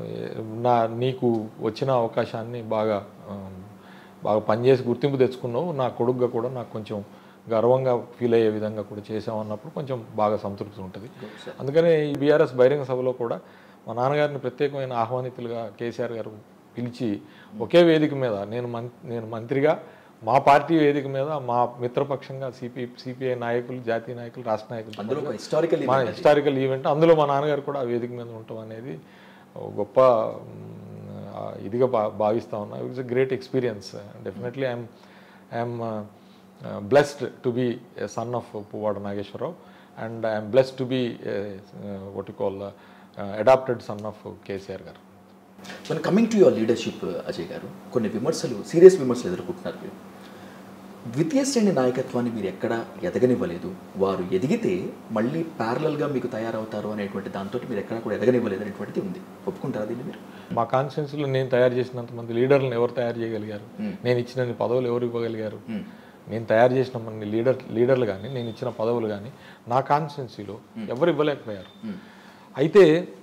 S3: నా నీకు వచ్చిన అవకాశాన్ని బాగా ఆ, బాగా పనిచేసి గుర్తింపు తెచ్చుకున్నావు నా కొడుకుగా కూడా నాకు కొంచెం గర్వంగా ఫీల్ అయ్యే విధంగా కూడా చేసావు అన్నప్పుడు కొంచెం బాగా సంతృప్తి ఉంటుంది అందుకనే ఈ బీఆర్ఎస్ బహిరంగ సభలో కూడా మా నాన్నగారిని ప్రత్యేకమైన ఆహ్వానితులుగా కేసీఆర్ గారు పిలిచి ఒకే వేదిక మీద నేను మం నేను మంత్రిగా మా పార్టీ వేదిక మీద మా మిత్రపక్షంగా సిపి సిపిఐ నాయకులు జాతీయ నాయకులు రాష్ట్ర నాయకులు
S2: అందులో ఒక హిస్టారికల్
S3: మా హిస్టారికల్ ఈవెంట్ అందులో మా నాన్నగారు కూడా ఆ వేదిక మీద ఉండటం అనేది ఒక గొప్ప మ్, ఆ, ఇదిగా భా భావిస్తా ఉన్నా it's a great experience definitely I'm I'm blessed to be a son of Puvvada Nageswararao and I'm blessed to be what call adopted son of KCR garu
S2: మన coming to your leadership Ajay garu కొన్ని విమర్శలు సీరియస్ విమర్శలు ఎదుర్కొంటున్నారు మీరు ద్వితీయ శ్రేణి నాయకత్వాన్ని మీరు ఎక్కడ ఎదగనివ్వలేదు వారు ఎదిగితే మళ్ళీ ప్యారలల్గా మీకు తయారవుతారు అనేటువంటి దాంతో మీరు ఎక్కడ కూడా ఎదగనివ్వలేదు అనేటువంటిది ఉంది ఒప్పుకుంటారా దీన్ని మీరు
S3: మా కాన్స్టిట్యున్సీలో నేను తయారు చేసినంత మంది లీడర్లను ఎవరు తయారు చేయగలిగారు
S2: Hmm.
S3: నేను ఇచ్చిన పదవులు ఎవరు ఇవ్వగలిగారు
S2: Hmm.
S3: నేను తయారు చేసిన మంది లీడర్ లీడర్లు కానీ నేను ఇచ్చిన పదవులు కానీ నా కాన్స్టిట్యున్సీలో ఎవరు ఇవ్వలేకపోయారు
S2: Hmm.
S3: అయితే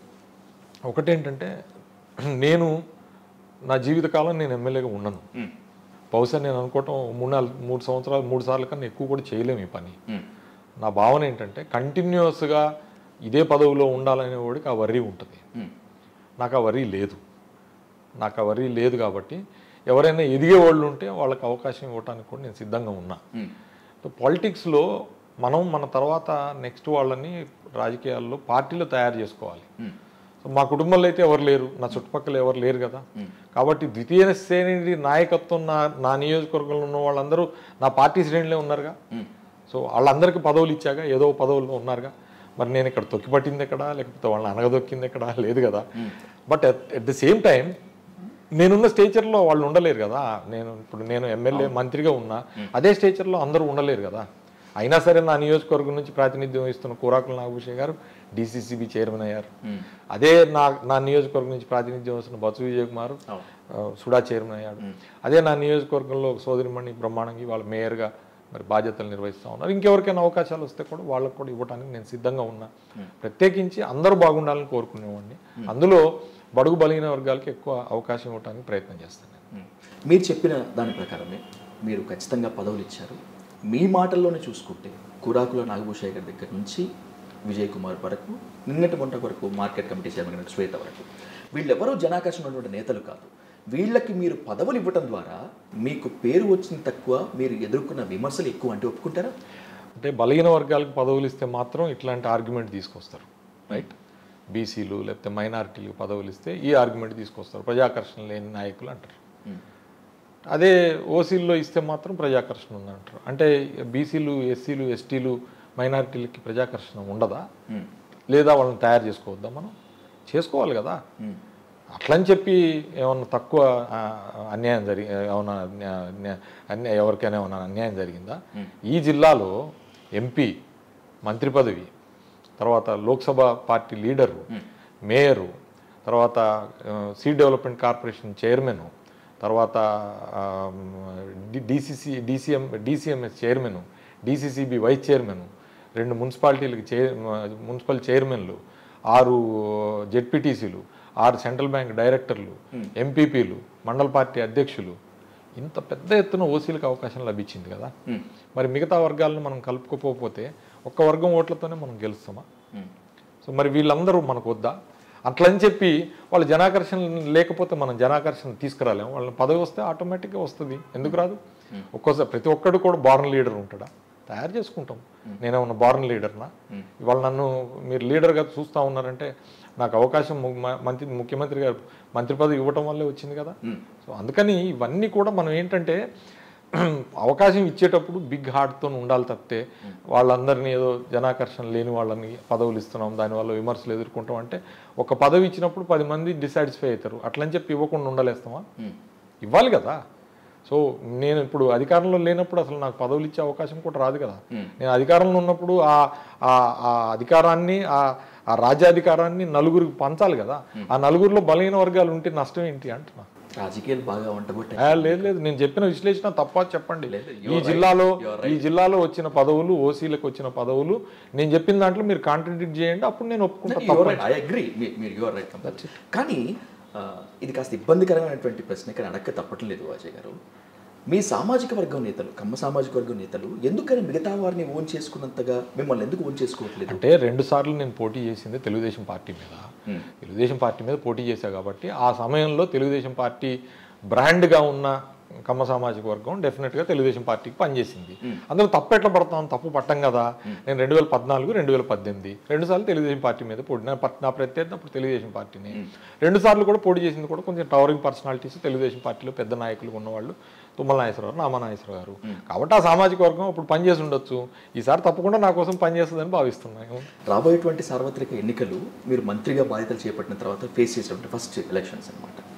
S3: ఒకటేంటంటే నేను నా జీవితకాలం నేను ఎమ్మెల్యేగా ఉండను
S2: Hmm.
S3: బహుశా నేను అనుకోవటం మూడు నాలుగు మూడు సంవత్సరాలు మూడు సార్లు కన్నా ఎక్కువ కూడా చేయలేము ఈ పని
S2: Hmm.
S3: నా భావన ఏంటంటే కంటిన్యూస్గా ఇదే పదవిలో ఉండాలనే వాడికి ఆ వర్రీ ఉంటుంది
S2: Hmm.
S3: నాకు ఆ వరి లేదు నాకు ఆ వరి లేదు కాబట్టి ఎవరైనా ఎదిగే వాళ్ళు ఉంటే వాళ్ళకి అవకాశం ఇవ్వడానికి కూడా నేను సిద్ధంగా ఉన్నా
S2: Hmm.
S3: సో పాలిటిక్స్లో మనం మన తర్వాత నెక్స్ట్ వాళ్ళని రాజకీయాల్లో పార్టీలో తయారు చేసుకోవాలి
S2: Hmm.
S3: సో మా కుటుంబంలో అయితే ఎవరు లేరు నా చుట్టుపక్కల ఎవరు లేరు కదా కాబట్టి ద్వితీయ శ్రేణి నాయకత్వం నా నా నియోజకవర్గంలో ఉన్న వాళ్ళందరూ నా పార్టీ శ్రేణిలో ఉన్నారుగా
S2: Hmm.
S3: సో వాళ్ళందరికీ పదవులు ఇచ్చాక ఏదో పదవుల్లో ఉన్నారుగా మరి నేను ఇక్కడ తొక్కిపట్టింది ఎక్కడ లేకపోతే వాళ్ళని అనగదొక్కింది ఎక్కడ లేదు కదా but at the same time నేనున్న స్టేచర్లో వాళ్ళు ఉండలేరు కదా నేను ఇప్పుడు నేను ఎమ్మెల్యే మంత్రిగా ఉన్నా అదే స్టేచర్లో అందరూ ఉండలేరు కదా అయినా సరే నా నియోజకవర్గం నుంచి ప్రాతినిధ్యం వహిస్తున్న కూరాకుల నాగభూషణ్ గారు డీసీసీబీ చైర్మన్ అయ్యారు అదే నా నా నియోజకవర్గం నుంచి ప్రాతినిధ్యం వహిస్తున్న బత్సు విజయ్ కుమార్
S2: అవును.
S3: ఆ, సుడా చైర్మన్ అయ్యాడు అదే నా నియోజకవర్గంలో ఒక సోదరిమణి బ్రహ్మాండంగి వాళ్ళ మేయర్గా మరి బాధ్యతలు నిర్వహిస్తూ ఉన్నారు ఇంకెవరికైనా అవకాశాలు వస్తే కూడా వాళ్ళకు కూడా ఇవ్వడానికి నేను సిద్ధంగా ఉన్నా ప్రత్యేకించి అందరూ బాగుండాలని కోరుకునేవాడిని అందులో బడుగు బలహీన వర్గాలకి ఎక్కువ అవకాశం ఇవ్వడానికి ప్రయత్నం చేస్తాను నేను.
S2: Hmm. మీరు చెప్పిన దాని ప్రకారమే మీరు ఖచ్చితంగా పదవులు ఇచ్చారు మీ మాటల్లోనే చూసుకుంటే కురాకుల నాగభూషయ్య గారి దగ్గర నుంచి విజయ్ కుమార్ వరకు నిన్నటి మొంట వరకు మార్కెట్ కమిటీ చైర్మన్ అయిన శ్వేత వరకు వీళ్ళెవరూ జనాకర్షణ ఉన్నటువంటి నేతలు కాదు వీళ్ళకి మీరు పదవులు ఇవ్వటం ద్వారా మీకు పేరు వచ్చింది తక్కువ మీరు ఎదుర్కొన్న విమర్శలు ఎక్కువ అంటే ఒప్పుకుంటారా
S3: అంటే బలహీన వర్గాలకు పదవులు ఇస్తే మాత్రం ఇట్లాంటి ఆర్గ్యుమెంట్ తీసుకొస్తారు రైట్ బీసీలు లేకపోతే మైనారిటీలకు పదవులు ఇస్తే ఈ ఆర్గ్యుమెంట్ తీసుకొస్తారు ప్రజాకర్షణ లేని నాయకులు అంటారు
S2: Hmm.
S3: అదే ఓసీల్లో ఇస్తే మాత్రం ప్రజాకర్షణ ఉందంటారు అంటే బీసీలు ఎస్సీలు ఎస్టీలు మైనారిటీలకి ప్రజాకర్షణ ఉండదా
S2: Hmm.
S3: లేదా వాళ్ళని తయారు చేసుకోవద్దా మనం చేసుకోవాలి కదా
S2: Hmm.
S3: అట్లని చెప్పి ఏమన్నా తక్కువ ఆ, అన్యాయం జరిగి ఏమన్నా అన్యా- అన్యా- అన్య ఎవరికైనా ఏమన్నా అన్యాయం జరిగిందా ఈ జిల్లాలో ఎంపీ మంత్రి పదవి తర్వాత లోక్సభ పార్టీ లీడరు మేయరు తర్వాత సీ డెవలప్మెంట్ కార్పొరేషన్ చైర్మన్ తర్వాత DCC DCM DCMS chairman DCCB vice chairman రెండు మున్సిపాలిటీలకు చైర్ మున్సిపల్ చైర్మన్లు ఆరు జెడ్పీటీసీలు ఆరు సెంట్రల్ బ్యాంక్ డైరెక్టర్లు ఎంపీపీలు మండల పార్టీ అధ్యక్షులు ఇంత పెద్ద ఎత్తున ఓసీలకు అవకాశం లభించింది కదా
S2: Hmm.
S3: మరి మిగతా వర్గాలను మనం కలుపుకోకపోతే ఒక్క వర్గం ఓట్లతోనే మనం గెలుస్తామా
S2: Hmm.
S3: సో మరి వీళ్ళందరూ మనకు వద్దా అట్లని చెప్పి వాళ్ళు జనాకర్షణ లేకపోతే మనం జనాకర్షణ తీసుకురాలేము వాళ్ళని పదవి వస్తే ఆటోమేటిక్గా వస్తుంది ఎందుకు రాదు ఒక్కోసారి ప్రతి ఒక్కడు కూడా బార్న్ లీడర్ ఉంటాడా తయారు చేసుకుంటాం నేనేమన్నా బార్న్ లీడర్నా ఇవాళ నన్ను మీరు లీడర్గా చూస్తూ ఉన్నారంటే నాకు అవకాశం ము- మ- మంత్రి ముఖ్యమంత్రి గారు మంత్రి పదవి ఇవ్వటం వల్లే వచ్చింది కదా సో అందుకని ఇవన్నీ కూడా మనం ఏంటంటే అవకాశం ఇచ్చేటప్పుడు బిగ్ హార్ట్తో ఉండాలి తప్పితే వాళ్ళందరినీ ఏదో జనాకర్షణ లేని వాళ్ళని పదవులు ఇస్తున్నాం దానివల్ల విమర్శలు ఎదుర్కొంటాం అంటే ఒక పదవి ఇచ్చినప్పుడు పది మంది డిసాటిస్ఫై అవుతారు అట్లని చెప్పి ఇవ్వకుండా ఉండలేస్తామా ఇవ్వాలి కదా సో నేను ఇప్పుడు అధికారంలో లేనప్పుడు అసలు నాకు పదవులు ఇచ్చే అవకాశం కూడా రాదు కదా నేను అధికారంలో ఉన్నప్పుడు ఆ ఆ- ఆ అధికారాన్ని ఆ ఆ రాజ్యాధికారాన్ని నలుగురికి పంచాలి కదా ఆ నలుగురిలో బలహీన వర్గాలు ఉంటే నష్టం ఏంటి అంటున్నా
S2: రాజకీయాలు బాగా వంటబట్టాయి
S3: ఆ, లేదు లేదు నేను చెప్పిన విశ్లేషణ తప్ప చెప్పండి
S2: లేదు, you
S3: ఈ
S2: are right.
S3: జిల్లాలో
S2: You are
S3: ఈ జిల్లాలో వచ్చిన పదవులు ఓసీలకు వచ్చిన పదవులు నేను చెప్పిన దాంట్లో మీరు కాంట్రడిక్ట్ చేయండి అప్పుడు నేను ఒప్పుకుంటా తప్ప
S2: ఐ అగ్రి మీరు యువర్ రైట్ కానీ ఆ, ఇది కాస్త ఇబ్బందికరమైనటువంటి ప్రశ్న ఇక్కడ అడక్క తప్పట్లేదు అజయ్ గారు మీ సామాజిక వర్గం నేతలు కమ్మ సామాజిక వర్గం నేతలు ఎందుకని మిగతా వారిని ఓన్ చేసుకున్నంతగా మిమ్మల్ని ఎందుకు ఓన్ చేసుకోవట్లేదు
S3: అంటే రెండు సార్లు నేను పోటీ చేసింది తెలుగుదేశం పార్టీ మీద తెలుగుదేశం పార్టీ మీద పోటీ చేశా కాబట్టి ఆ సమయంలో తెలుగుదేశం పార్టీ బ్రాండ్గా ఉన్న కమ్మ సామాజిక వర్గం డెఫినెట్గా తెలుగుదేశం పార్టీకి పనిచేసింది అందులో తప్పు ఎట్లా పడతాం తప్పు పట్టం కదా నేను రెండు వేల పద్నాలుగు రెండు వేల పద్దెనిమిది రెండు సార్లు తెలుగుదేశం పార్టీ మీద పోటీ నా పట్- నా ప్రత్యర్థి అప్పుడు తెలుగుదేశం పార్టీని రెండు సార్లు కూడా పోటీ చేసింది కూడా కొంచెం టవరింగ్ పర్సనాలిటీస్ తెలుగుదేశం పార్టీలో పెద్ద నాయకులు ఉన్నవాళ్ళు తుమ్మల నాగేశ్వరరావు నామా నాగేశ్వరరావు గారు కాబట్టి ఆ సామాజిక వర్గం ఇప్పుడు పనిచేసి ఉండొచ్చు ఈసారి తప్పకుండా నా కోసం పనిచేస్తుందని భావిస్తున్నాను
S2: రాబోయేటువంటి సార్వత్రిక ఎన్నికలు మీరు మంత్రిగా బాధ్యతలు చేపట్టిన తర్వాత ఫేస్ చేసినటువంటి ఫస్ట్ ఎలక్షన్స్ అన్నమాట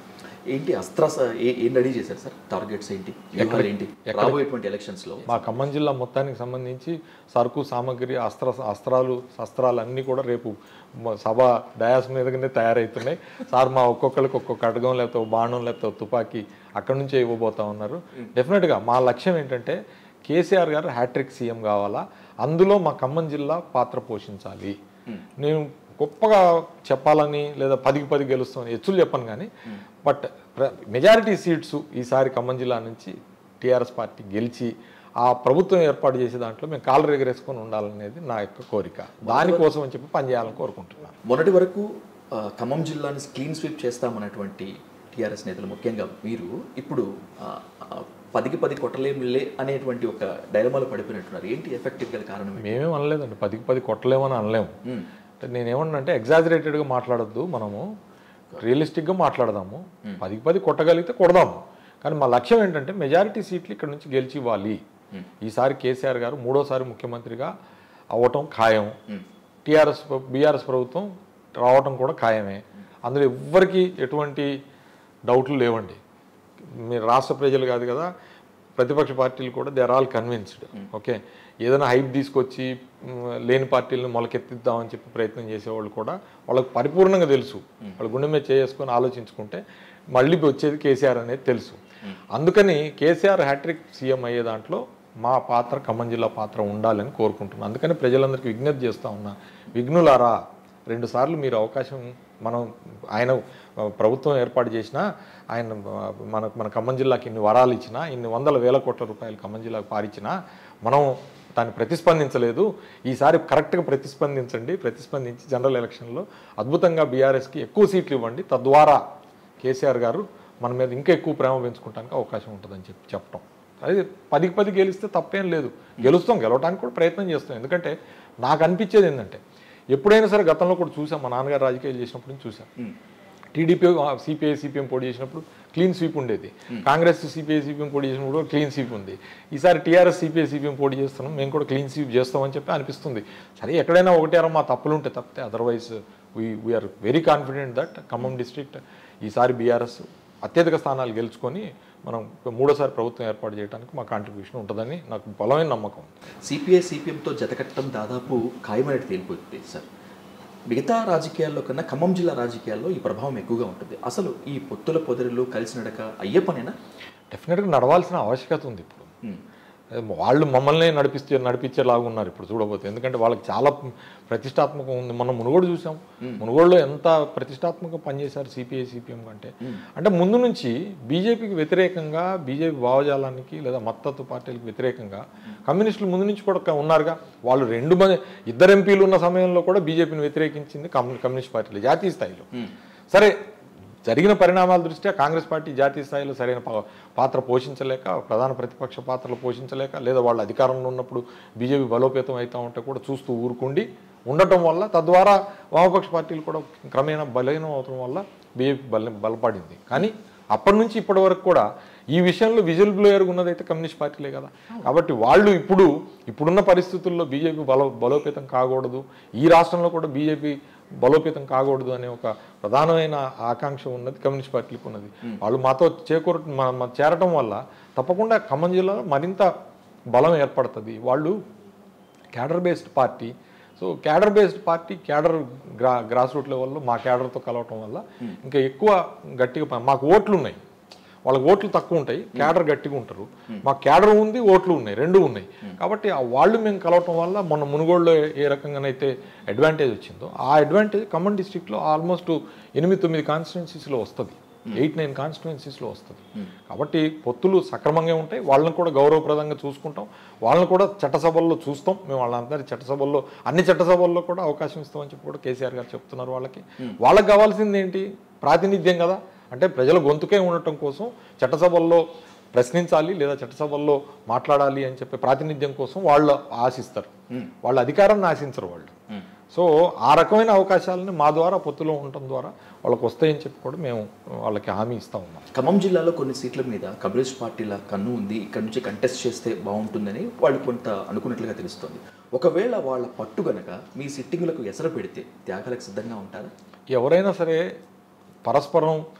S2: ఏంటి అస్త్ర ఏ- ఏం రెడీ చేశారు సార్ టార్గెట్స్ ఏంటి వ్యూహాలు ఏంటి రాబోయేటువంటి ఎలక్షన్స్ లో
S3: మా ఖమ్మం జిల్లా మొత్తానికి సంబంధించి సరుకు సామాగ్రి అస్త్ర అస్త్రాలు శస్త్రాలు అన్నీ కూడా రేపు మ- సభ డయాస్ మీదగానే తయారవుతున్నాయి సార్ మా ఒక్కొక్కరికి ఒక్కొక్క అడగం లేకపోతే ఒక బాణం లేకపోతే ఒక తుపాకీ అక్కడి నుంచే ఇవ్వబోతా ఉన్నారు డెఫినెట్గా మా లక్ష్యం ఏంటంటే కేసీఆర్ గారు హ్యాట్రిక్ సీఎం కావాలా అందులో మా ఖమ్మం జిల్లా పాత్ర పోషించాలి నేను గొప్పగా చెప్పాలని లేదా పదికి పది గెలుస్తామని ఎచ్చులు చెప్పను కానీ బట్ మెజారిటీ సీట్స్ ఈసారి ఖమ్మం జిల్లా నుంచి టీఆర్ఎస్ పార్టీ గెలిచి ఆ ప్రభుత్వం ఏర్పాటు చేసే దాంట్లో మేము కాళ్ళు ఎగరేసుకొని ఉండాలనేది నా యొక్క కోరిక దానికోసం అని చెప్పి పనిచేయాలని కోరుకుంటున్నాను
S2: మొన్నటి వరకు ఆ, ఖమ్మం జిల్లాని క్లీన్ స్వీప్ చేస్తామన్నటువంటి టీఆర్ఎస్ నేతలు ముఖ్యంగా మీరు ఇప్పుడు ఆ, ఆ, పదికి పది కొట్టలేములే అనేటువంటి ఒక డైలమాలో పడిపోయినట్టున్నారు ఏంటి ఎఫెక్టివ్ గల కారణం ఏంటి?
S3: మేమేం అనలేదండి పదికి పది కొట్టలేమని అనలేము
S2: మ్మ్.
S3: అంటే నేనేమన్నా అంటే ఎగ్జాజరేటెడ్గా మాట్లాడొద్దు మనము రియలిస్టిక్గా మాట్లాడదాము పదికి పది కొట్టగలిగితే కొడదాము కానీ మా లక్ష్యం ఏంటంటే మెజారిటీ సీట్లు ఇక్కడ నుంచి గెలిచి ఇవ్వాలి ఈసారి కేసీఆర్ గారు మూడోసారి ముఖ్యమంత్రిగా అవ్వటం ఖాయం టీఆర్ఎస్ బీఆర్ఎస్ ప్రభుత్వం రావటం కూడా ఖాయమే అందులో ఎవ్వరికి ఎటువంటి డౌట్లు లేవండి మీరు రాష్ట్ర ప్రజలు కాదు కదా ప్రతిపక్ష పార్టీలు కూడా they are all convinced okay ఏదైనా హైప్ తీసుకొచ్చి మ్, లేని పార్టీలను మొలకెత్తిద్దామని చెప్పి ప్రయత్నం చేసేవాళ్ళు కూడా వాళ్ళకి పరిపూర్ణంగా తెలుసు వాళ్ళు గుండె మీద చేసుకొని ఆలోచించుకుంటే మళ్ళీ వచ్చేది కేసీఆర్ అనేది తెలుసు అందుకని కేసీఆర్ హ్యాట్రిక్ సీఎం అయ్యే దాంట్లో మా పాత్ర ఖమ్మం జిల్లా పాత్ర ఉండాలని కోరుకుంటున్నాను అందుకని ప్రజలందరికీ విజ్ఞప్తి చేస్తా ఉన్నా విఘ్నులారా రెండు సార్లు మీరు అవకాశం మనం ఆయన ఆ, ప్రభుత్వం ఏర్పాటు చేసినా ఆయన ఆ, మన మన ఖమ్మం జిల్లాకి ఇన్ని వరాలు ఇచ్చినా ఇన్ని వందల వేల కోట్ల రూపాయలు ఖమ్మం జిల్లాకు పారిచ్చినా మనం దాన్ని ప్రతిస్పందించలేదు ఈసారి కరెక్ట్గా ప్రతిస్పందించండి ప్రతిస్పందించి జనరల్ ఎలక్షన్లో అద్భుతంగా బీఆర్ఎస్కి ఎక్కువ సీట్లు ఇవ్వండి తద్వారా కేసీఆర్ గారు మన మీద ఇంకా ఎక్కువ ప్రేమ పెంచుకోవడానికి అవకాశం ఉంటుందని చెప్పి చెప్పడం అది పదికి పది గెలిస్తే తప్పేం లేదు గెలుస్తాం గెలవడానికి కూడా ప్రయత్నం చేస్తాం ఎందుకంటే నాకు అనిపించేది ఏంటంటే ఎప్పుడైనా సరే గతంలో కూడా చూసాం మా నాన్నగారు రాజకీయాలు చేసినప్పుడు నుంచి చూసాం టీడీపీ సిపిఐ సిపిఎం పోటీ చేసినప్పుడు క్లీన్ స్వీప్ ఉండేది కాంగ్రెస్ సిపిఐ సిపిఎం పోటీ చేసినప్పుడు కూడా క్లీన్ స్వీప్ ఉంది ఈసారి టీఆర్ఎస్ సిపిఐ సిపిఎం పోటీ చేస్తున్నాం మేము కూడా క్లీన్ స్వీప్ చేస్తామని చెప్పి అనిపిస్తుంది సరే ఎక్కడైనా ఒకటేరా మా తప్పులు ఉంటే తప్పితే otherwise we we're very confident that Khammam district ఈసారి బీఆర్ఎస్ అత్యధిక స్థానాలు గెలుచుకొని మనం మూడోసారి ప్రభుత్వం ఏర్పాటు చేయడానికి మా కాంట్రిబ్యూషన్ ఉంటుందని నాకు బలమైన నమ్మకం
S2: సిపిఐ సిపిఎంతో జతకట్టడం దాదాపు ఖాయమైనట్టు తేలిపోతుంది సార్ మిగతా రాజకీయాల్లో కన్నా ఖమ్మం జిల్లా రాజకీయాల్లో ఈ ప్రభావం ఎక్కువగా ఉంటుంది అసలు ఈ పొత్తుల పొదరిలో కలిసి నడక అయ్యే పనేనా
S3: డెఫినెట్గా నడవాల్సిన ఆవశ్యకత ఉంది ఇప్పుడు
S2: మ్మ్.
S3: వాళ్ళు మమ్మల్ని నడిపిస్తే నడిపించేలాగా ఉన్నారు ఇప్పుడు చూడబోతే ఎందుకంటే వాళ్ళకి చాలా ప్రతిష్టాత్మకం ఉంది మనం మునుగోడు చూసాం మునుగోడులో ఎంత ప్రతిష్టాత్మకంగా పనిచేశారు సిపిఐ సిపిఎం కంటే అంటే ముందు నుంచి బీజేపీకి వ్యతిరేకంగా బీజేపీ భావజాలానికి లేదా మత్తత్వ పార్టీలకు వ్యతిరేకంగా కమ్యూనిస్టులు ముందు నుంచి కూడా ఉన్నారుగా వాళ్ళు రెండు మంది ఇద్దరు ఎంపీలు ఉన్న సమయంలో కూడా బీజేపీని వ్యతిరేకించింది కమ్యూ కమ్యూనిస్ట్ పార్టీలు జాతీయ స్థాయిలో సరే జరిగిన పరిణామాల దృష్ట్యా కాంగ్రెస్ పార్టీ జాతీయ స్థాయిలో సరైన పా- పాత్ర పోషించలేక ప్రధాన ప్రతిపక్ష పాత్రలు పోషించలేక లేదా వాళ్ళ అధికారంలో ఉన్నప్పుడు బీజేపీ బలోపేతం అవుతూ ఉంటే కూడా చూస్తూ ఊరుకుండి ఉండటం వల్ల తద్వారా వామపక్ష పార్టీలు కూడా క్రమేణా బలహీనం అవటం వల్ల బీజేపీ బల బలపడింది కానీ అప్పటి నుంచి ఇప్పటి వరకు కూడా ఈ విషయంలో విజిల్ బ్లోయర్ ఉన్నదైతే కమ్యూనిస్ట్ పార్టీలే కదా కాబట్టి వాళ్ళు ఇప్పుడు ఇప్పుడున్న పరిస్థితుల్లో బీజేపీ బల బలోపేతం కాకూడదు ఈ రాష్ట్రంలో కూడా బీజేపీ బలోపేతం కాకూడదు అనే ఒక ప్రధానమైన ఆకాంక్ష ఉన్నది కమ్యూనిస్ట్ పార్టీలకు ఉన్నది వాళ్ళు మాతో చేకూర మా- మా చేరటం వల్ల తప్పకుండా ఖమ్మం జిల్లాలో మరింత బలం ఏర్పడుతుంది వాళ్ళు cadre based party so cadre based party cadre గ్రా గ్రాస్ రూట్ లెవెల్లో మా క్యాడర్తో కలవటం వల్ల ఇంకా ఎక్కువ గట్టిగా ప- మాకు ఓట్లు ఉన్నాయి వాళ్ళకి ఓట్లు తక్కువ ఉంటాయి క్యాడర్ గట్టిగా ఉంటారు మా క్యాడర్ ఉంది ఓట్లు ఉన్నాయి రెండు ఉన్నాయి కాబట్టి ఆ వాళ్ళు మేము కలవటం వల్ల మొన్న మునుగోడులో ఏ- ఏ రకంగానైతే అడ్వాంటేజ్ వచ్చిందో ఆ అడ్వాంటేజ్ ఖమ్మం డిస్టిక్లో ఆల్మోస్ట్ ఎనిమిది తొమ్మిది కాన్స్టిట్యున్సీస్లో వస్తుంది ఎయిట్ నైన్ కాన్స్టిట్యున్సీస్లో వస్తుంది కాబట్టి పొత్తులు సక్రమంగా ఉంటాయి వాళ్ళని కూడా గౌరవప్రదంగా చూసుకుంటాం వాళ్ళని కూడా చట్టసభల్లో చూస్తాం మేము వాళ్ళందరి చట్టసభల్లో అన్ని చట్టసభల్లో కూడా అవకాశం ఇస్తామని చెప్పి కూడా కేసీఆర్ గారు చెప్తున్నారు వాళ్ళకి వాళ్ళకి కావాల్సింది ఏంటి ప్రాతినిధ్యం కదా అంటే ప్రజల గొంతుకే ఉండటం కోసం చట్టసభల్లో ప్రశ్నించాలి లేదా చట్టసభల్లో మాట్లాడాలి అని చెప్పి ప్రాతినిధ్యం కోసం వాళ్ళు ఆశిస్తారు వాళ్ళ అధికారాన్ని ఆశించరు వాళ్ళు సో ఆ రకమైన అవకాశాలని మా ద్వారా పొత్తులో ఉండటం ద్వారా వాళ్ళకి వస్తాయని చెప్పి కూడా మేము వాళ్ళకి హామీ ఇస్తా ఉన్నాం
S2: ఖమ్మం జిల్లాలో కొన్ని సీట్ల మీద కమ్యూనిస్ట్ పార్టీల కన్ను ఉంది ఇక్కడ నుంచి కంటెస్ట్ చేస్తే బాగుంటుందని వాళ్ళు కొంత అనుకున్నట్లుగా తెలుస్తుంది ఒకవేళ వాళ్ళ పట్టు గనక మీ సిట్టింగులకు ఎసరు పెడితే త్యాగాలకు సిద్ధంగా ఉంటారా
S3: ఎవరైనా సరే పరస్పరం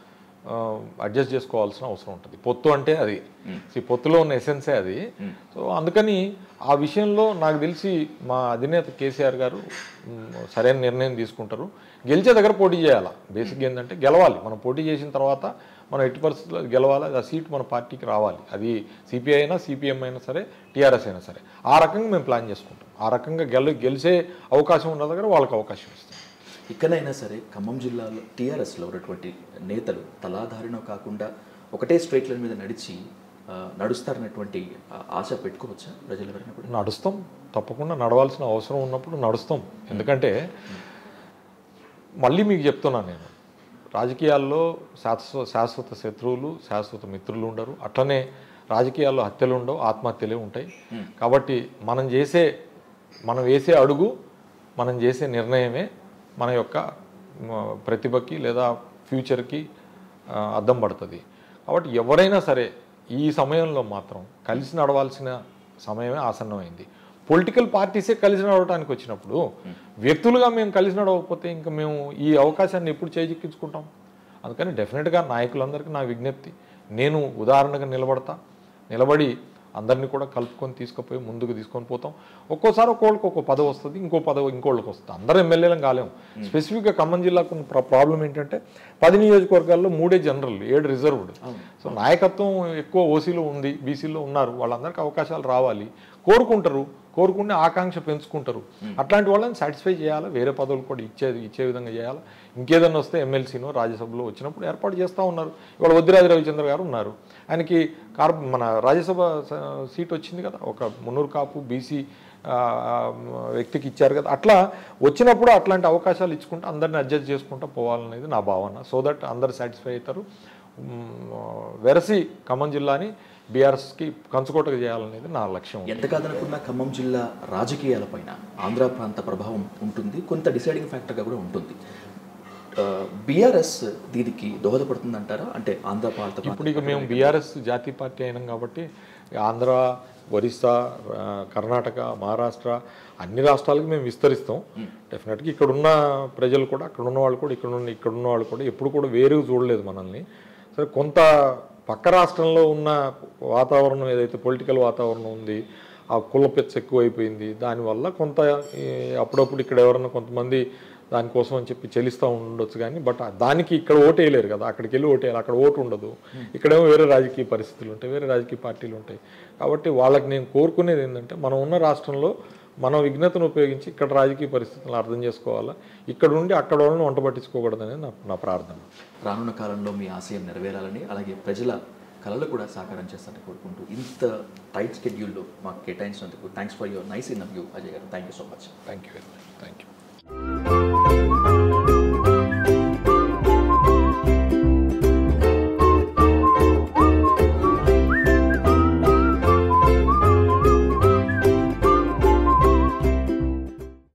S3: అడ్జస్ట్ చేసుకోవాల్సిన అవసరం ఉంటుంది పొత్తు అంటే అది ఈ పొత్తులో ఉన్న ఎసెన్సే అది సో అందుకని ఆ విషయంలో నాకు తెలిసి మా అధినేత కేసీఆర్ గారు మ్, సరైన నిర్ణయం తీసుకుంటారు గెలిచే దగ్గర పోటీ చేయాలి బేసిక్ ఏంటంటే గెలవాలి మనం పోటీ చేసిన తర్వాత మనం ఎట్టి పరిస్థితుల్లో గెలవాలి అది ఆ సీట్ మన పార్టీకి రావాలి అది సిపిఐ అయినా సిపిఎం అయినా సరే టీఆర్ఎస్ అయినా సరే ఆ రకంగా మేము ప్లాన్ చేసుకుంటాం ఆ రకంగా గెల గెలిచే అవకాశం ఉన్న దగ్గర వాళ్ళకి అవకాశం ఇస్తాం
S2: ఇక్కడైనా సరే ఖమ్మం జిల్లాలో టీఆర్ఎస్లో ఉన్నటువంటి నేతలు తలాధారినో కాకుండా ఒకటే స్ట్రైట్ లైన్ మీద నడిచి ఆ, నడుస్తారన్నటువంటి ఆ, ఆశ పెట్టుకోవచ్చా ప్రజలు ఎవరైనా కూడా
S3: నడుస్తాం తప్పకుండా నడవాల్సిన అవసరం ఉన్నప్పుడు నడుస్తాం ఎందుకంటే మళ్ళీ మీకు చెప్తున్నాను నేను రాజకీయాల్లో శాశ్వత శాశ్వత శత్రువులు శాశ్వత మిత్రులు ఉండరు అట్లనే రాజకీయాల్లో హత్యలు ఉండవు ఆత్మహత్యలే ఉంటాయి కాబట్టి మనం చేసే మనం వేసే అడుగు మనం చేసే నిర్ణయమే మన యొక్క మ, ప్రతిభకి లేదా ఫ్యూచర్కి ఆ, అద్దం పడుతుంది కాబట్టి ఎవరైనా సరే ఈ సమయంలో మాత్రం కలిసి నడవాల్సిన సమయమే ఆసన్నమైంది పొలిటికల్ పార్టీసే కలిసి నడవడానికి వచ్చినప్పుడు వ్యక్తులుగా మేము కలిసి నడవకపోతే ఇంకా మేము ఈ అవకాశాన్ని ఎప్పుడు చేజిక్కించుకుంటాం అందుకని డెఫినెట్గా నాయకులందరికీ నా విజ్ఞప్తి నేను ఉదాహరణగా నిలబడతా నిలబడి అందరినీ కూడా కలుపుకొని తీసుకుపోయి ముందుకు తీసుకొని పోతాం ఒక్కోసారి ఒక్కోళ్ళకి ఒక్కో పదవి వస్తుంది ఇంకో పదవి ఇంకోళ్ళకి వస్తుంది అందరూ ఎమ్మెల్యేలం కాలేము స్పెసిఫిక్గా ఖమ్మం జిల్లాకు ఉన్న ప్ర- ప్రాబ్లం ఏంటంటే పది నియోజకవర్గాల్లో మూడే జనరల్ ఏడు రిజర్వ్డ్ సో నాయకత్వం ఎక్కువ ఓసీలో ఉంది బీసీలో ఉన్నారు వాళ్ళందరికీ అవకాశాలు రావాలి కోరుకుంటారు కోరుకునే ఆకాంక్ష పెంచుకుంటారు అట్లాంటి వాళ్ళని సాటిస్ఫై చేయాలి వేరే పదవులు కూడా ఇచ్చే ఇచ్చే విధంగా చేయాలి ఇంకేదన్నా వస్తే ఎమ్మెల్సీనో రాజ్యసభలో వచ్చినప్పుడు ఏర్పాటు చేస్తూ ఉన్నారు ఇవాళ వద్దిరాజు రవిచంద్ర గారు ఉన్నారు ఆయనకి కార్ మన రాజ్యసభ స- సీట్ వచ్చింది కదా ఒక మున్నూరు కాపు బీసీ వ్యక్తికి ఇచ్చారు కదా అట్లా వచ్చినప్పుడు అట్లాంటి అవకాశాలు ఇచ్చుకుంటూ అందరిని అడ్జస్ట్ చేసుకుంటూ పోవాలనేది నా భావన సో దట్ అందరు సాటిస్ఫై అవుతారు మ్, వెరసి ఖమ్మం జిల్లాని బీఆర్ఎస్కి కంచుకోటగా చేయాలనేది నా లక్ష్యం
S2: ఎంత కాదనుకున్నా ఖమ్మం జిల్లా రాజకీయాలపైన ఆంధ్ర ప్రాంత ప్రభావం ఉంటుంది కొంత డిసైడింగ్ ఫ్యాక్టర్గా కూడా ఉంటుంది బీఆర్ఎస్ దీనికి దోహదపడుతుంది అంటారా అంటే ఆంధ్ర ప్రాంత ప్రాంత-
S3: ఇప్పుడు ఇక మేము బీఆర్ఎస్ జాతీయ పార్టీ అయినాం కాబట్టి ఆంధ్ర ఒరిస్సా ఆ, కర్ణాటక మహారాష్ట్ర అన్ని రాష్ట్రాలకి మేము విస్తరిస్తాం డెఫినెట్గా ఇక్కడ ఉన్న ప్రజలు కూడా అక్కడ ఉన్న వాళ్ళు కూడా ఇక్కడ ఉన్న ఇక్కడ ఉన్న వాళ్ళు కూడా ఎప్పుడు కూడా వేరుగా చూడలేదు మనల్ని సరే కొంత పక్క రాష్ట్రంలో ఉన్న వాతావరణం ఏదైతే పొలిటికల్ వాతావరణం ఉంది ఆ కుల పెచ్చ ఎక్కువైపోయింది దానివల్ల కొంత ఈ, అప్పుడప్పుడు ఇక్కడ ఎవరన్నా కొంతమంది దానికోసం అని చెప్పి చెల్లిస్తూ ఉండొచ్చు కానీ బట్ దానికి ఇక్కడ ఓటు వేయలేరు కదా అక్కడికి వెళ్ళి ఓటు వేయాలి అక్కడ ఓటు ఉండదు ఇక్కడేమో వేరే రాజకీయ పరిస్థితులు ఉంటాయి వేరే రాజకీయ పార్టీలు ఉంటాయి కాబట్టి వాళ్ళకి నేను కోరుకునేది ఏంటంటే మనం ఉన్న రాష్ట్రంలో మన విఘ్నతను ఉపయోగించి ఇక్కడ రాజకీయ పరిస్థితులను అర్థం చేసుకోవాలా ఇక్కడ ఉండి అక్కడ వాళ్ళని వంట పట్టించుకోకూడదనేది నా నా ప్రార్థన
S2: రానున్న కాలంలో మీ ఆశయం నెరవేరాలని అలాగే ప్రజల కళలు కూడా సాకారం చేస్తారని కోరుకుంటూ ఇంత టైట్ స్కెడ్యూల్లో మాకు కేటాయించినందుకు థ్యాంక్స్ ఫర్ యువర్ నైస్ ఇన్ వ్యూ Ajay garu thank you so much
S3: thank you very much thank you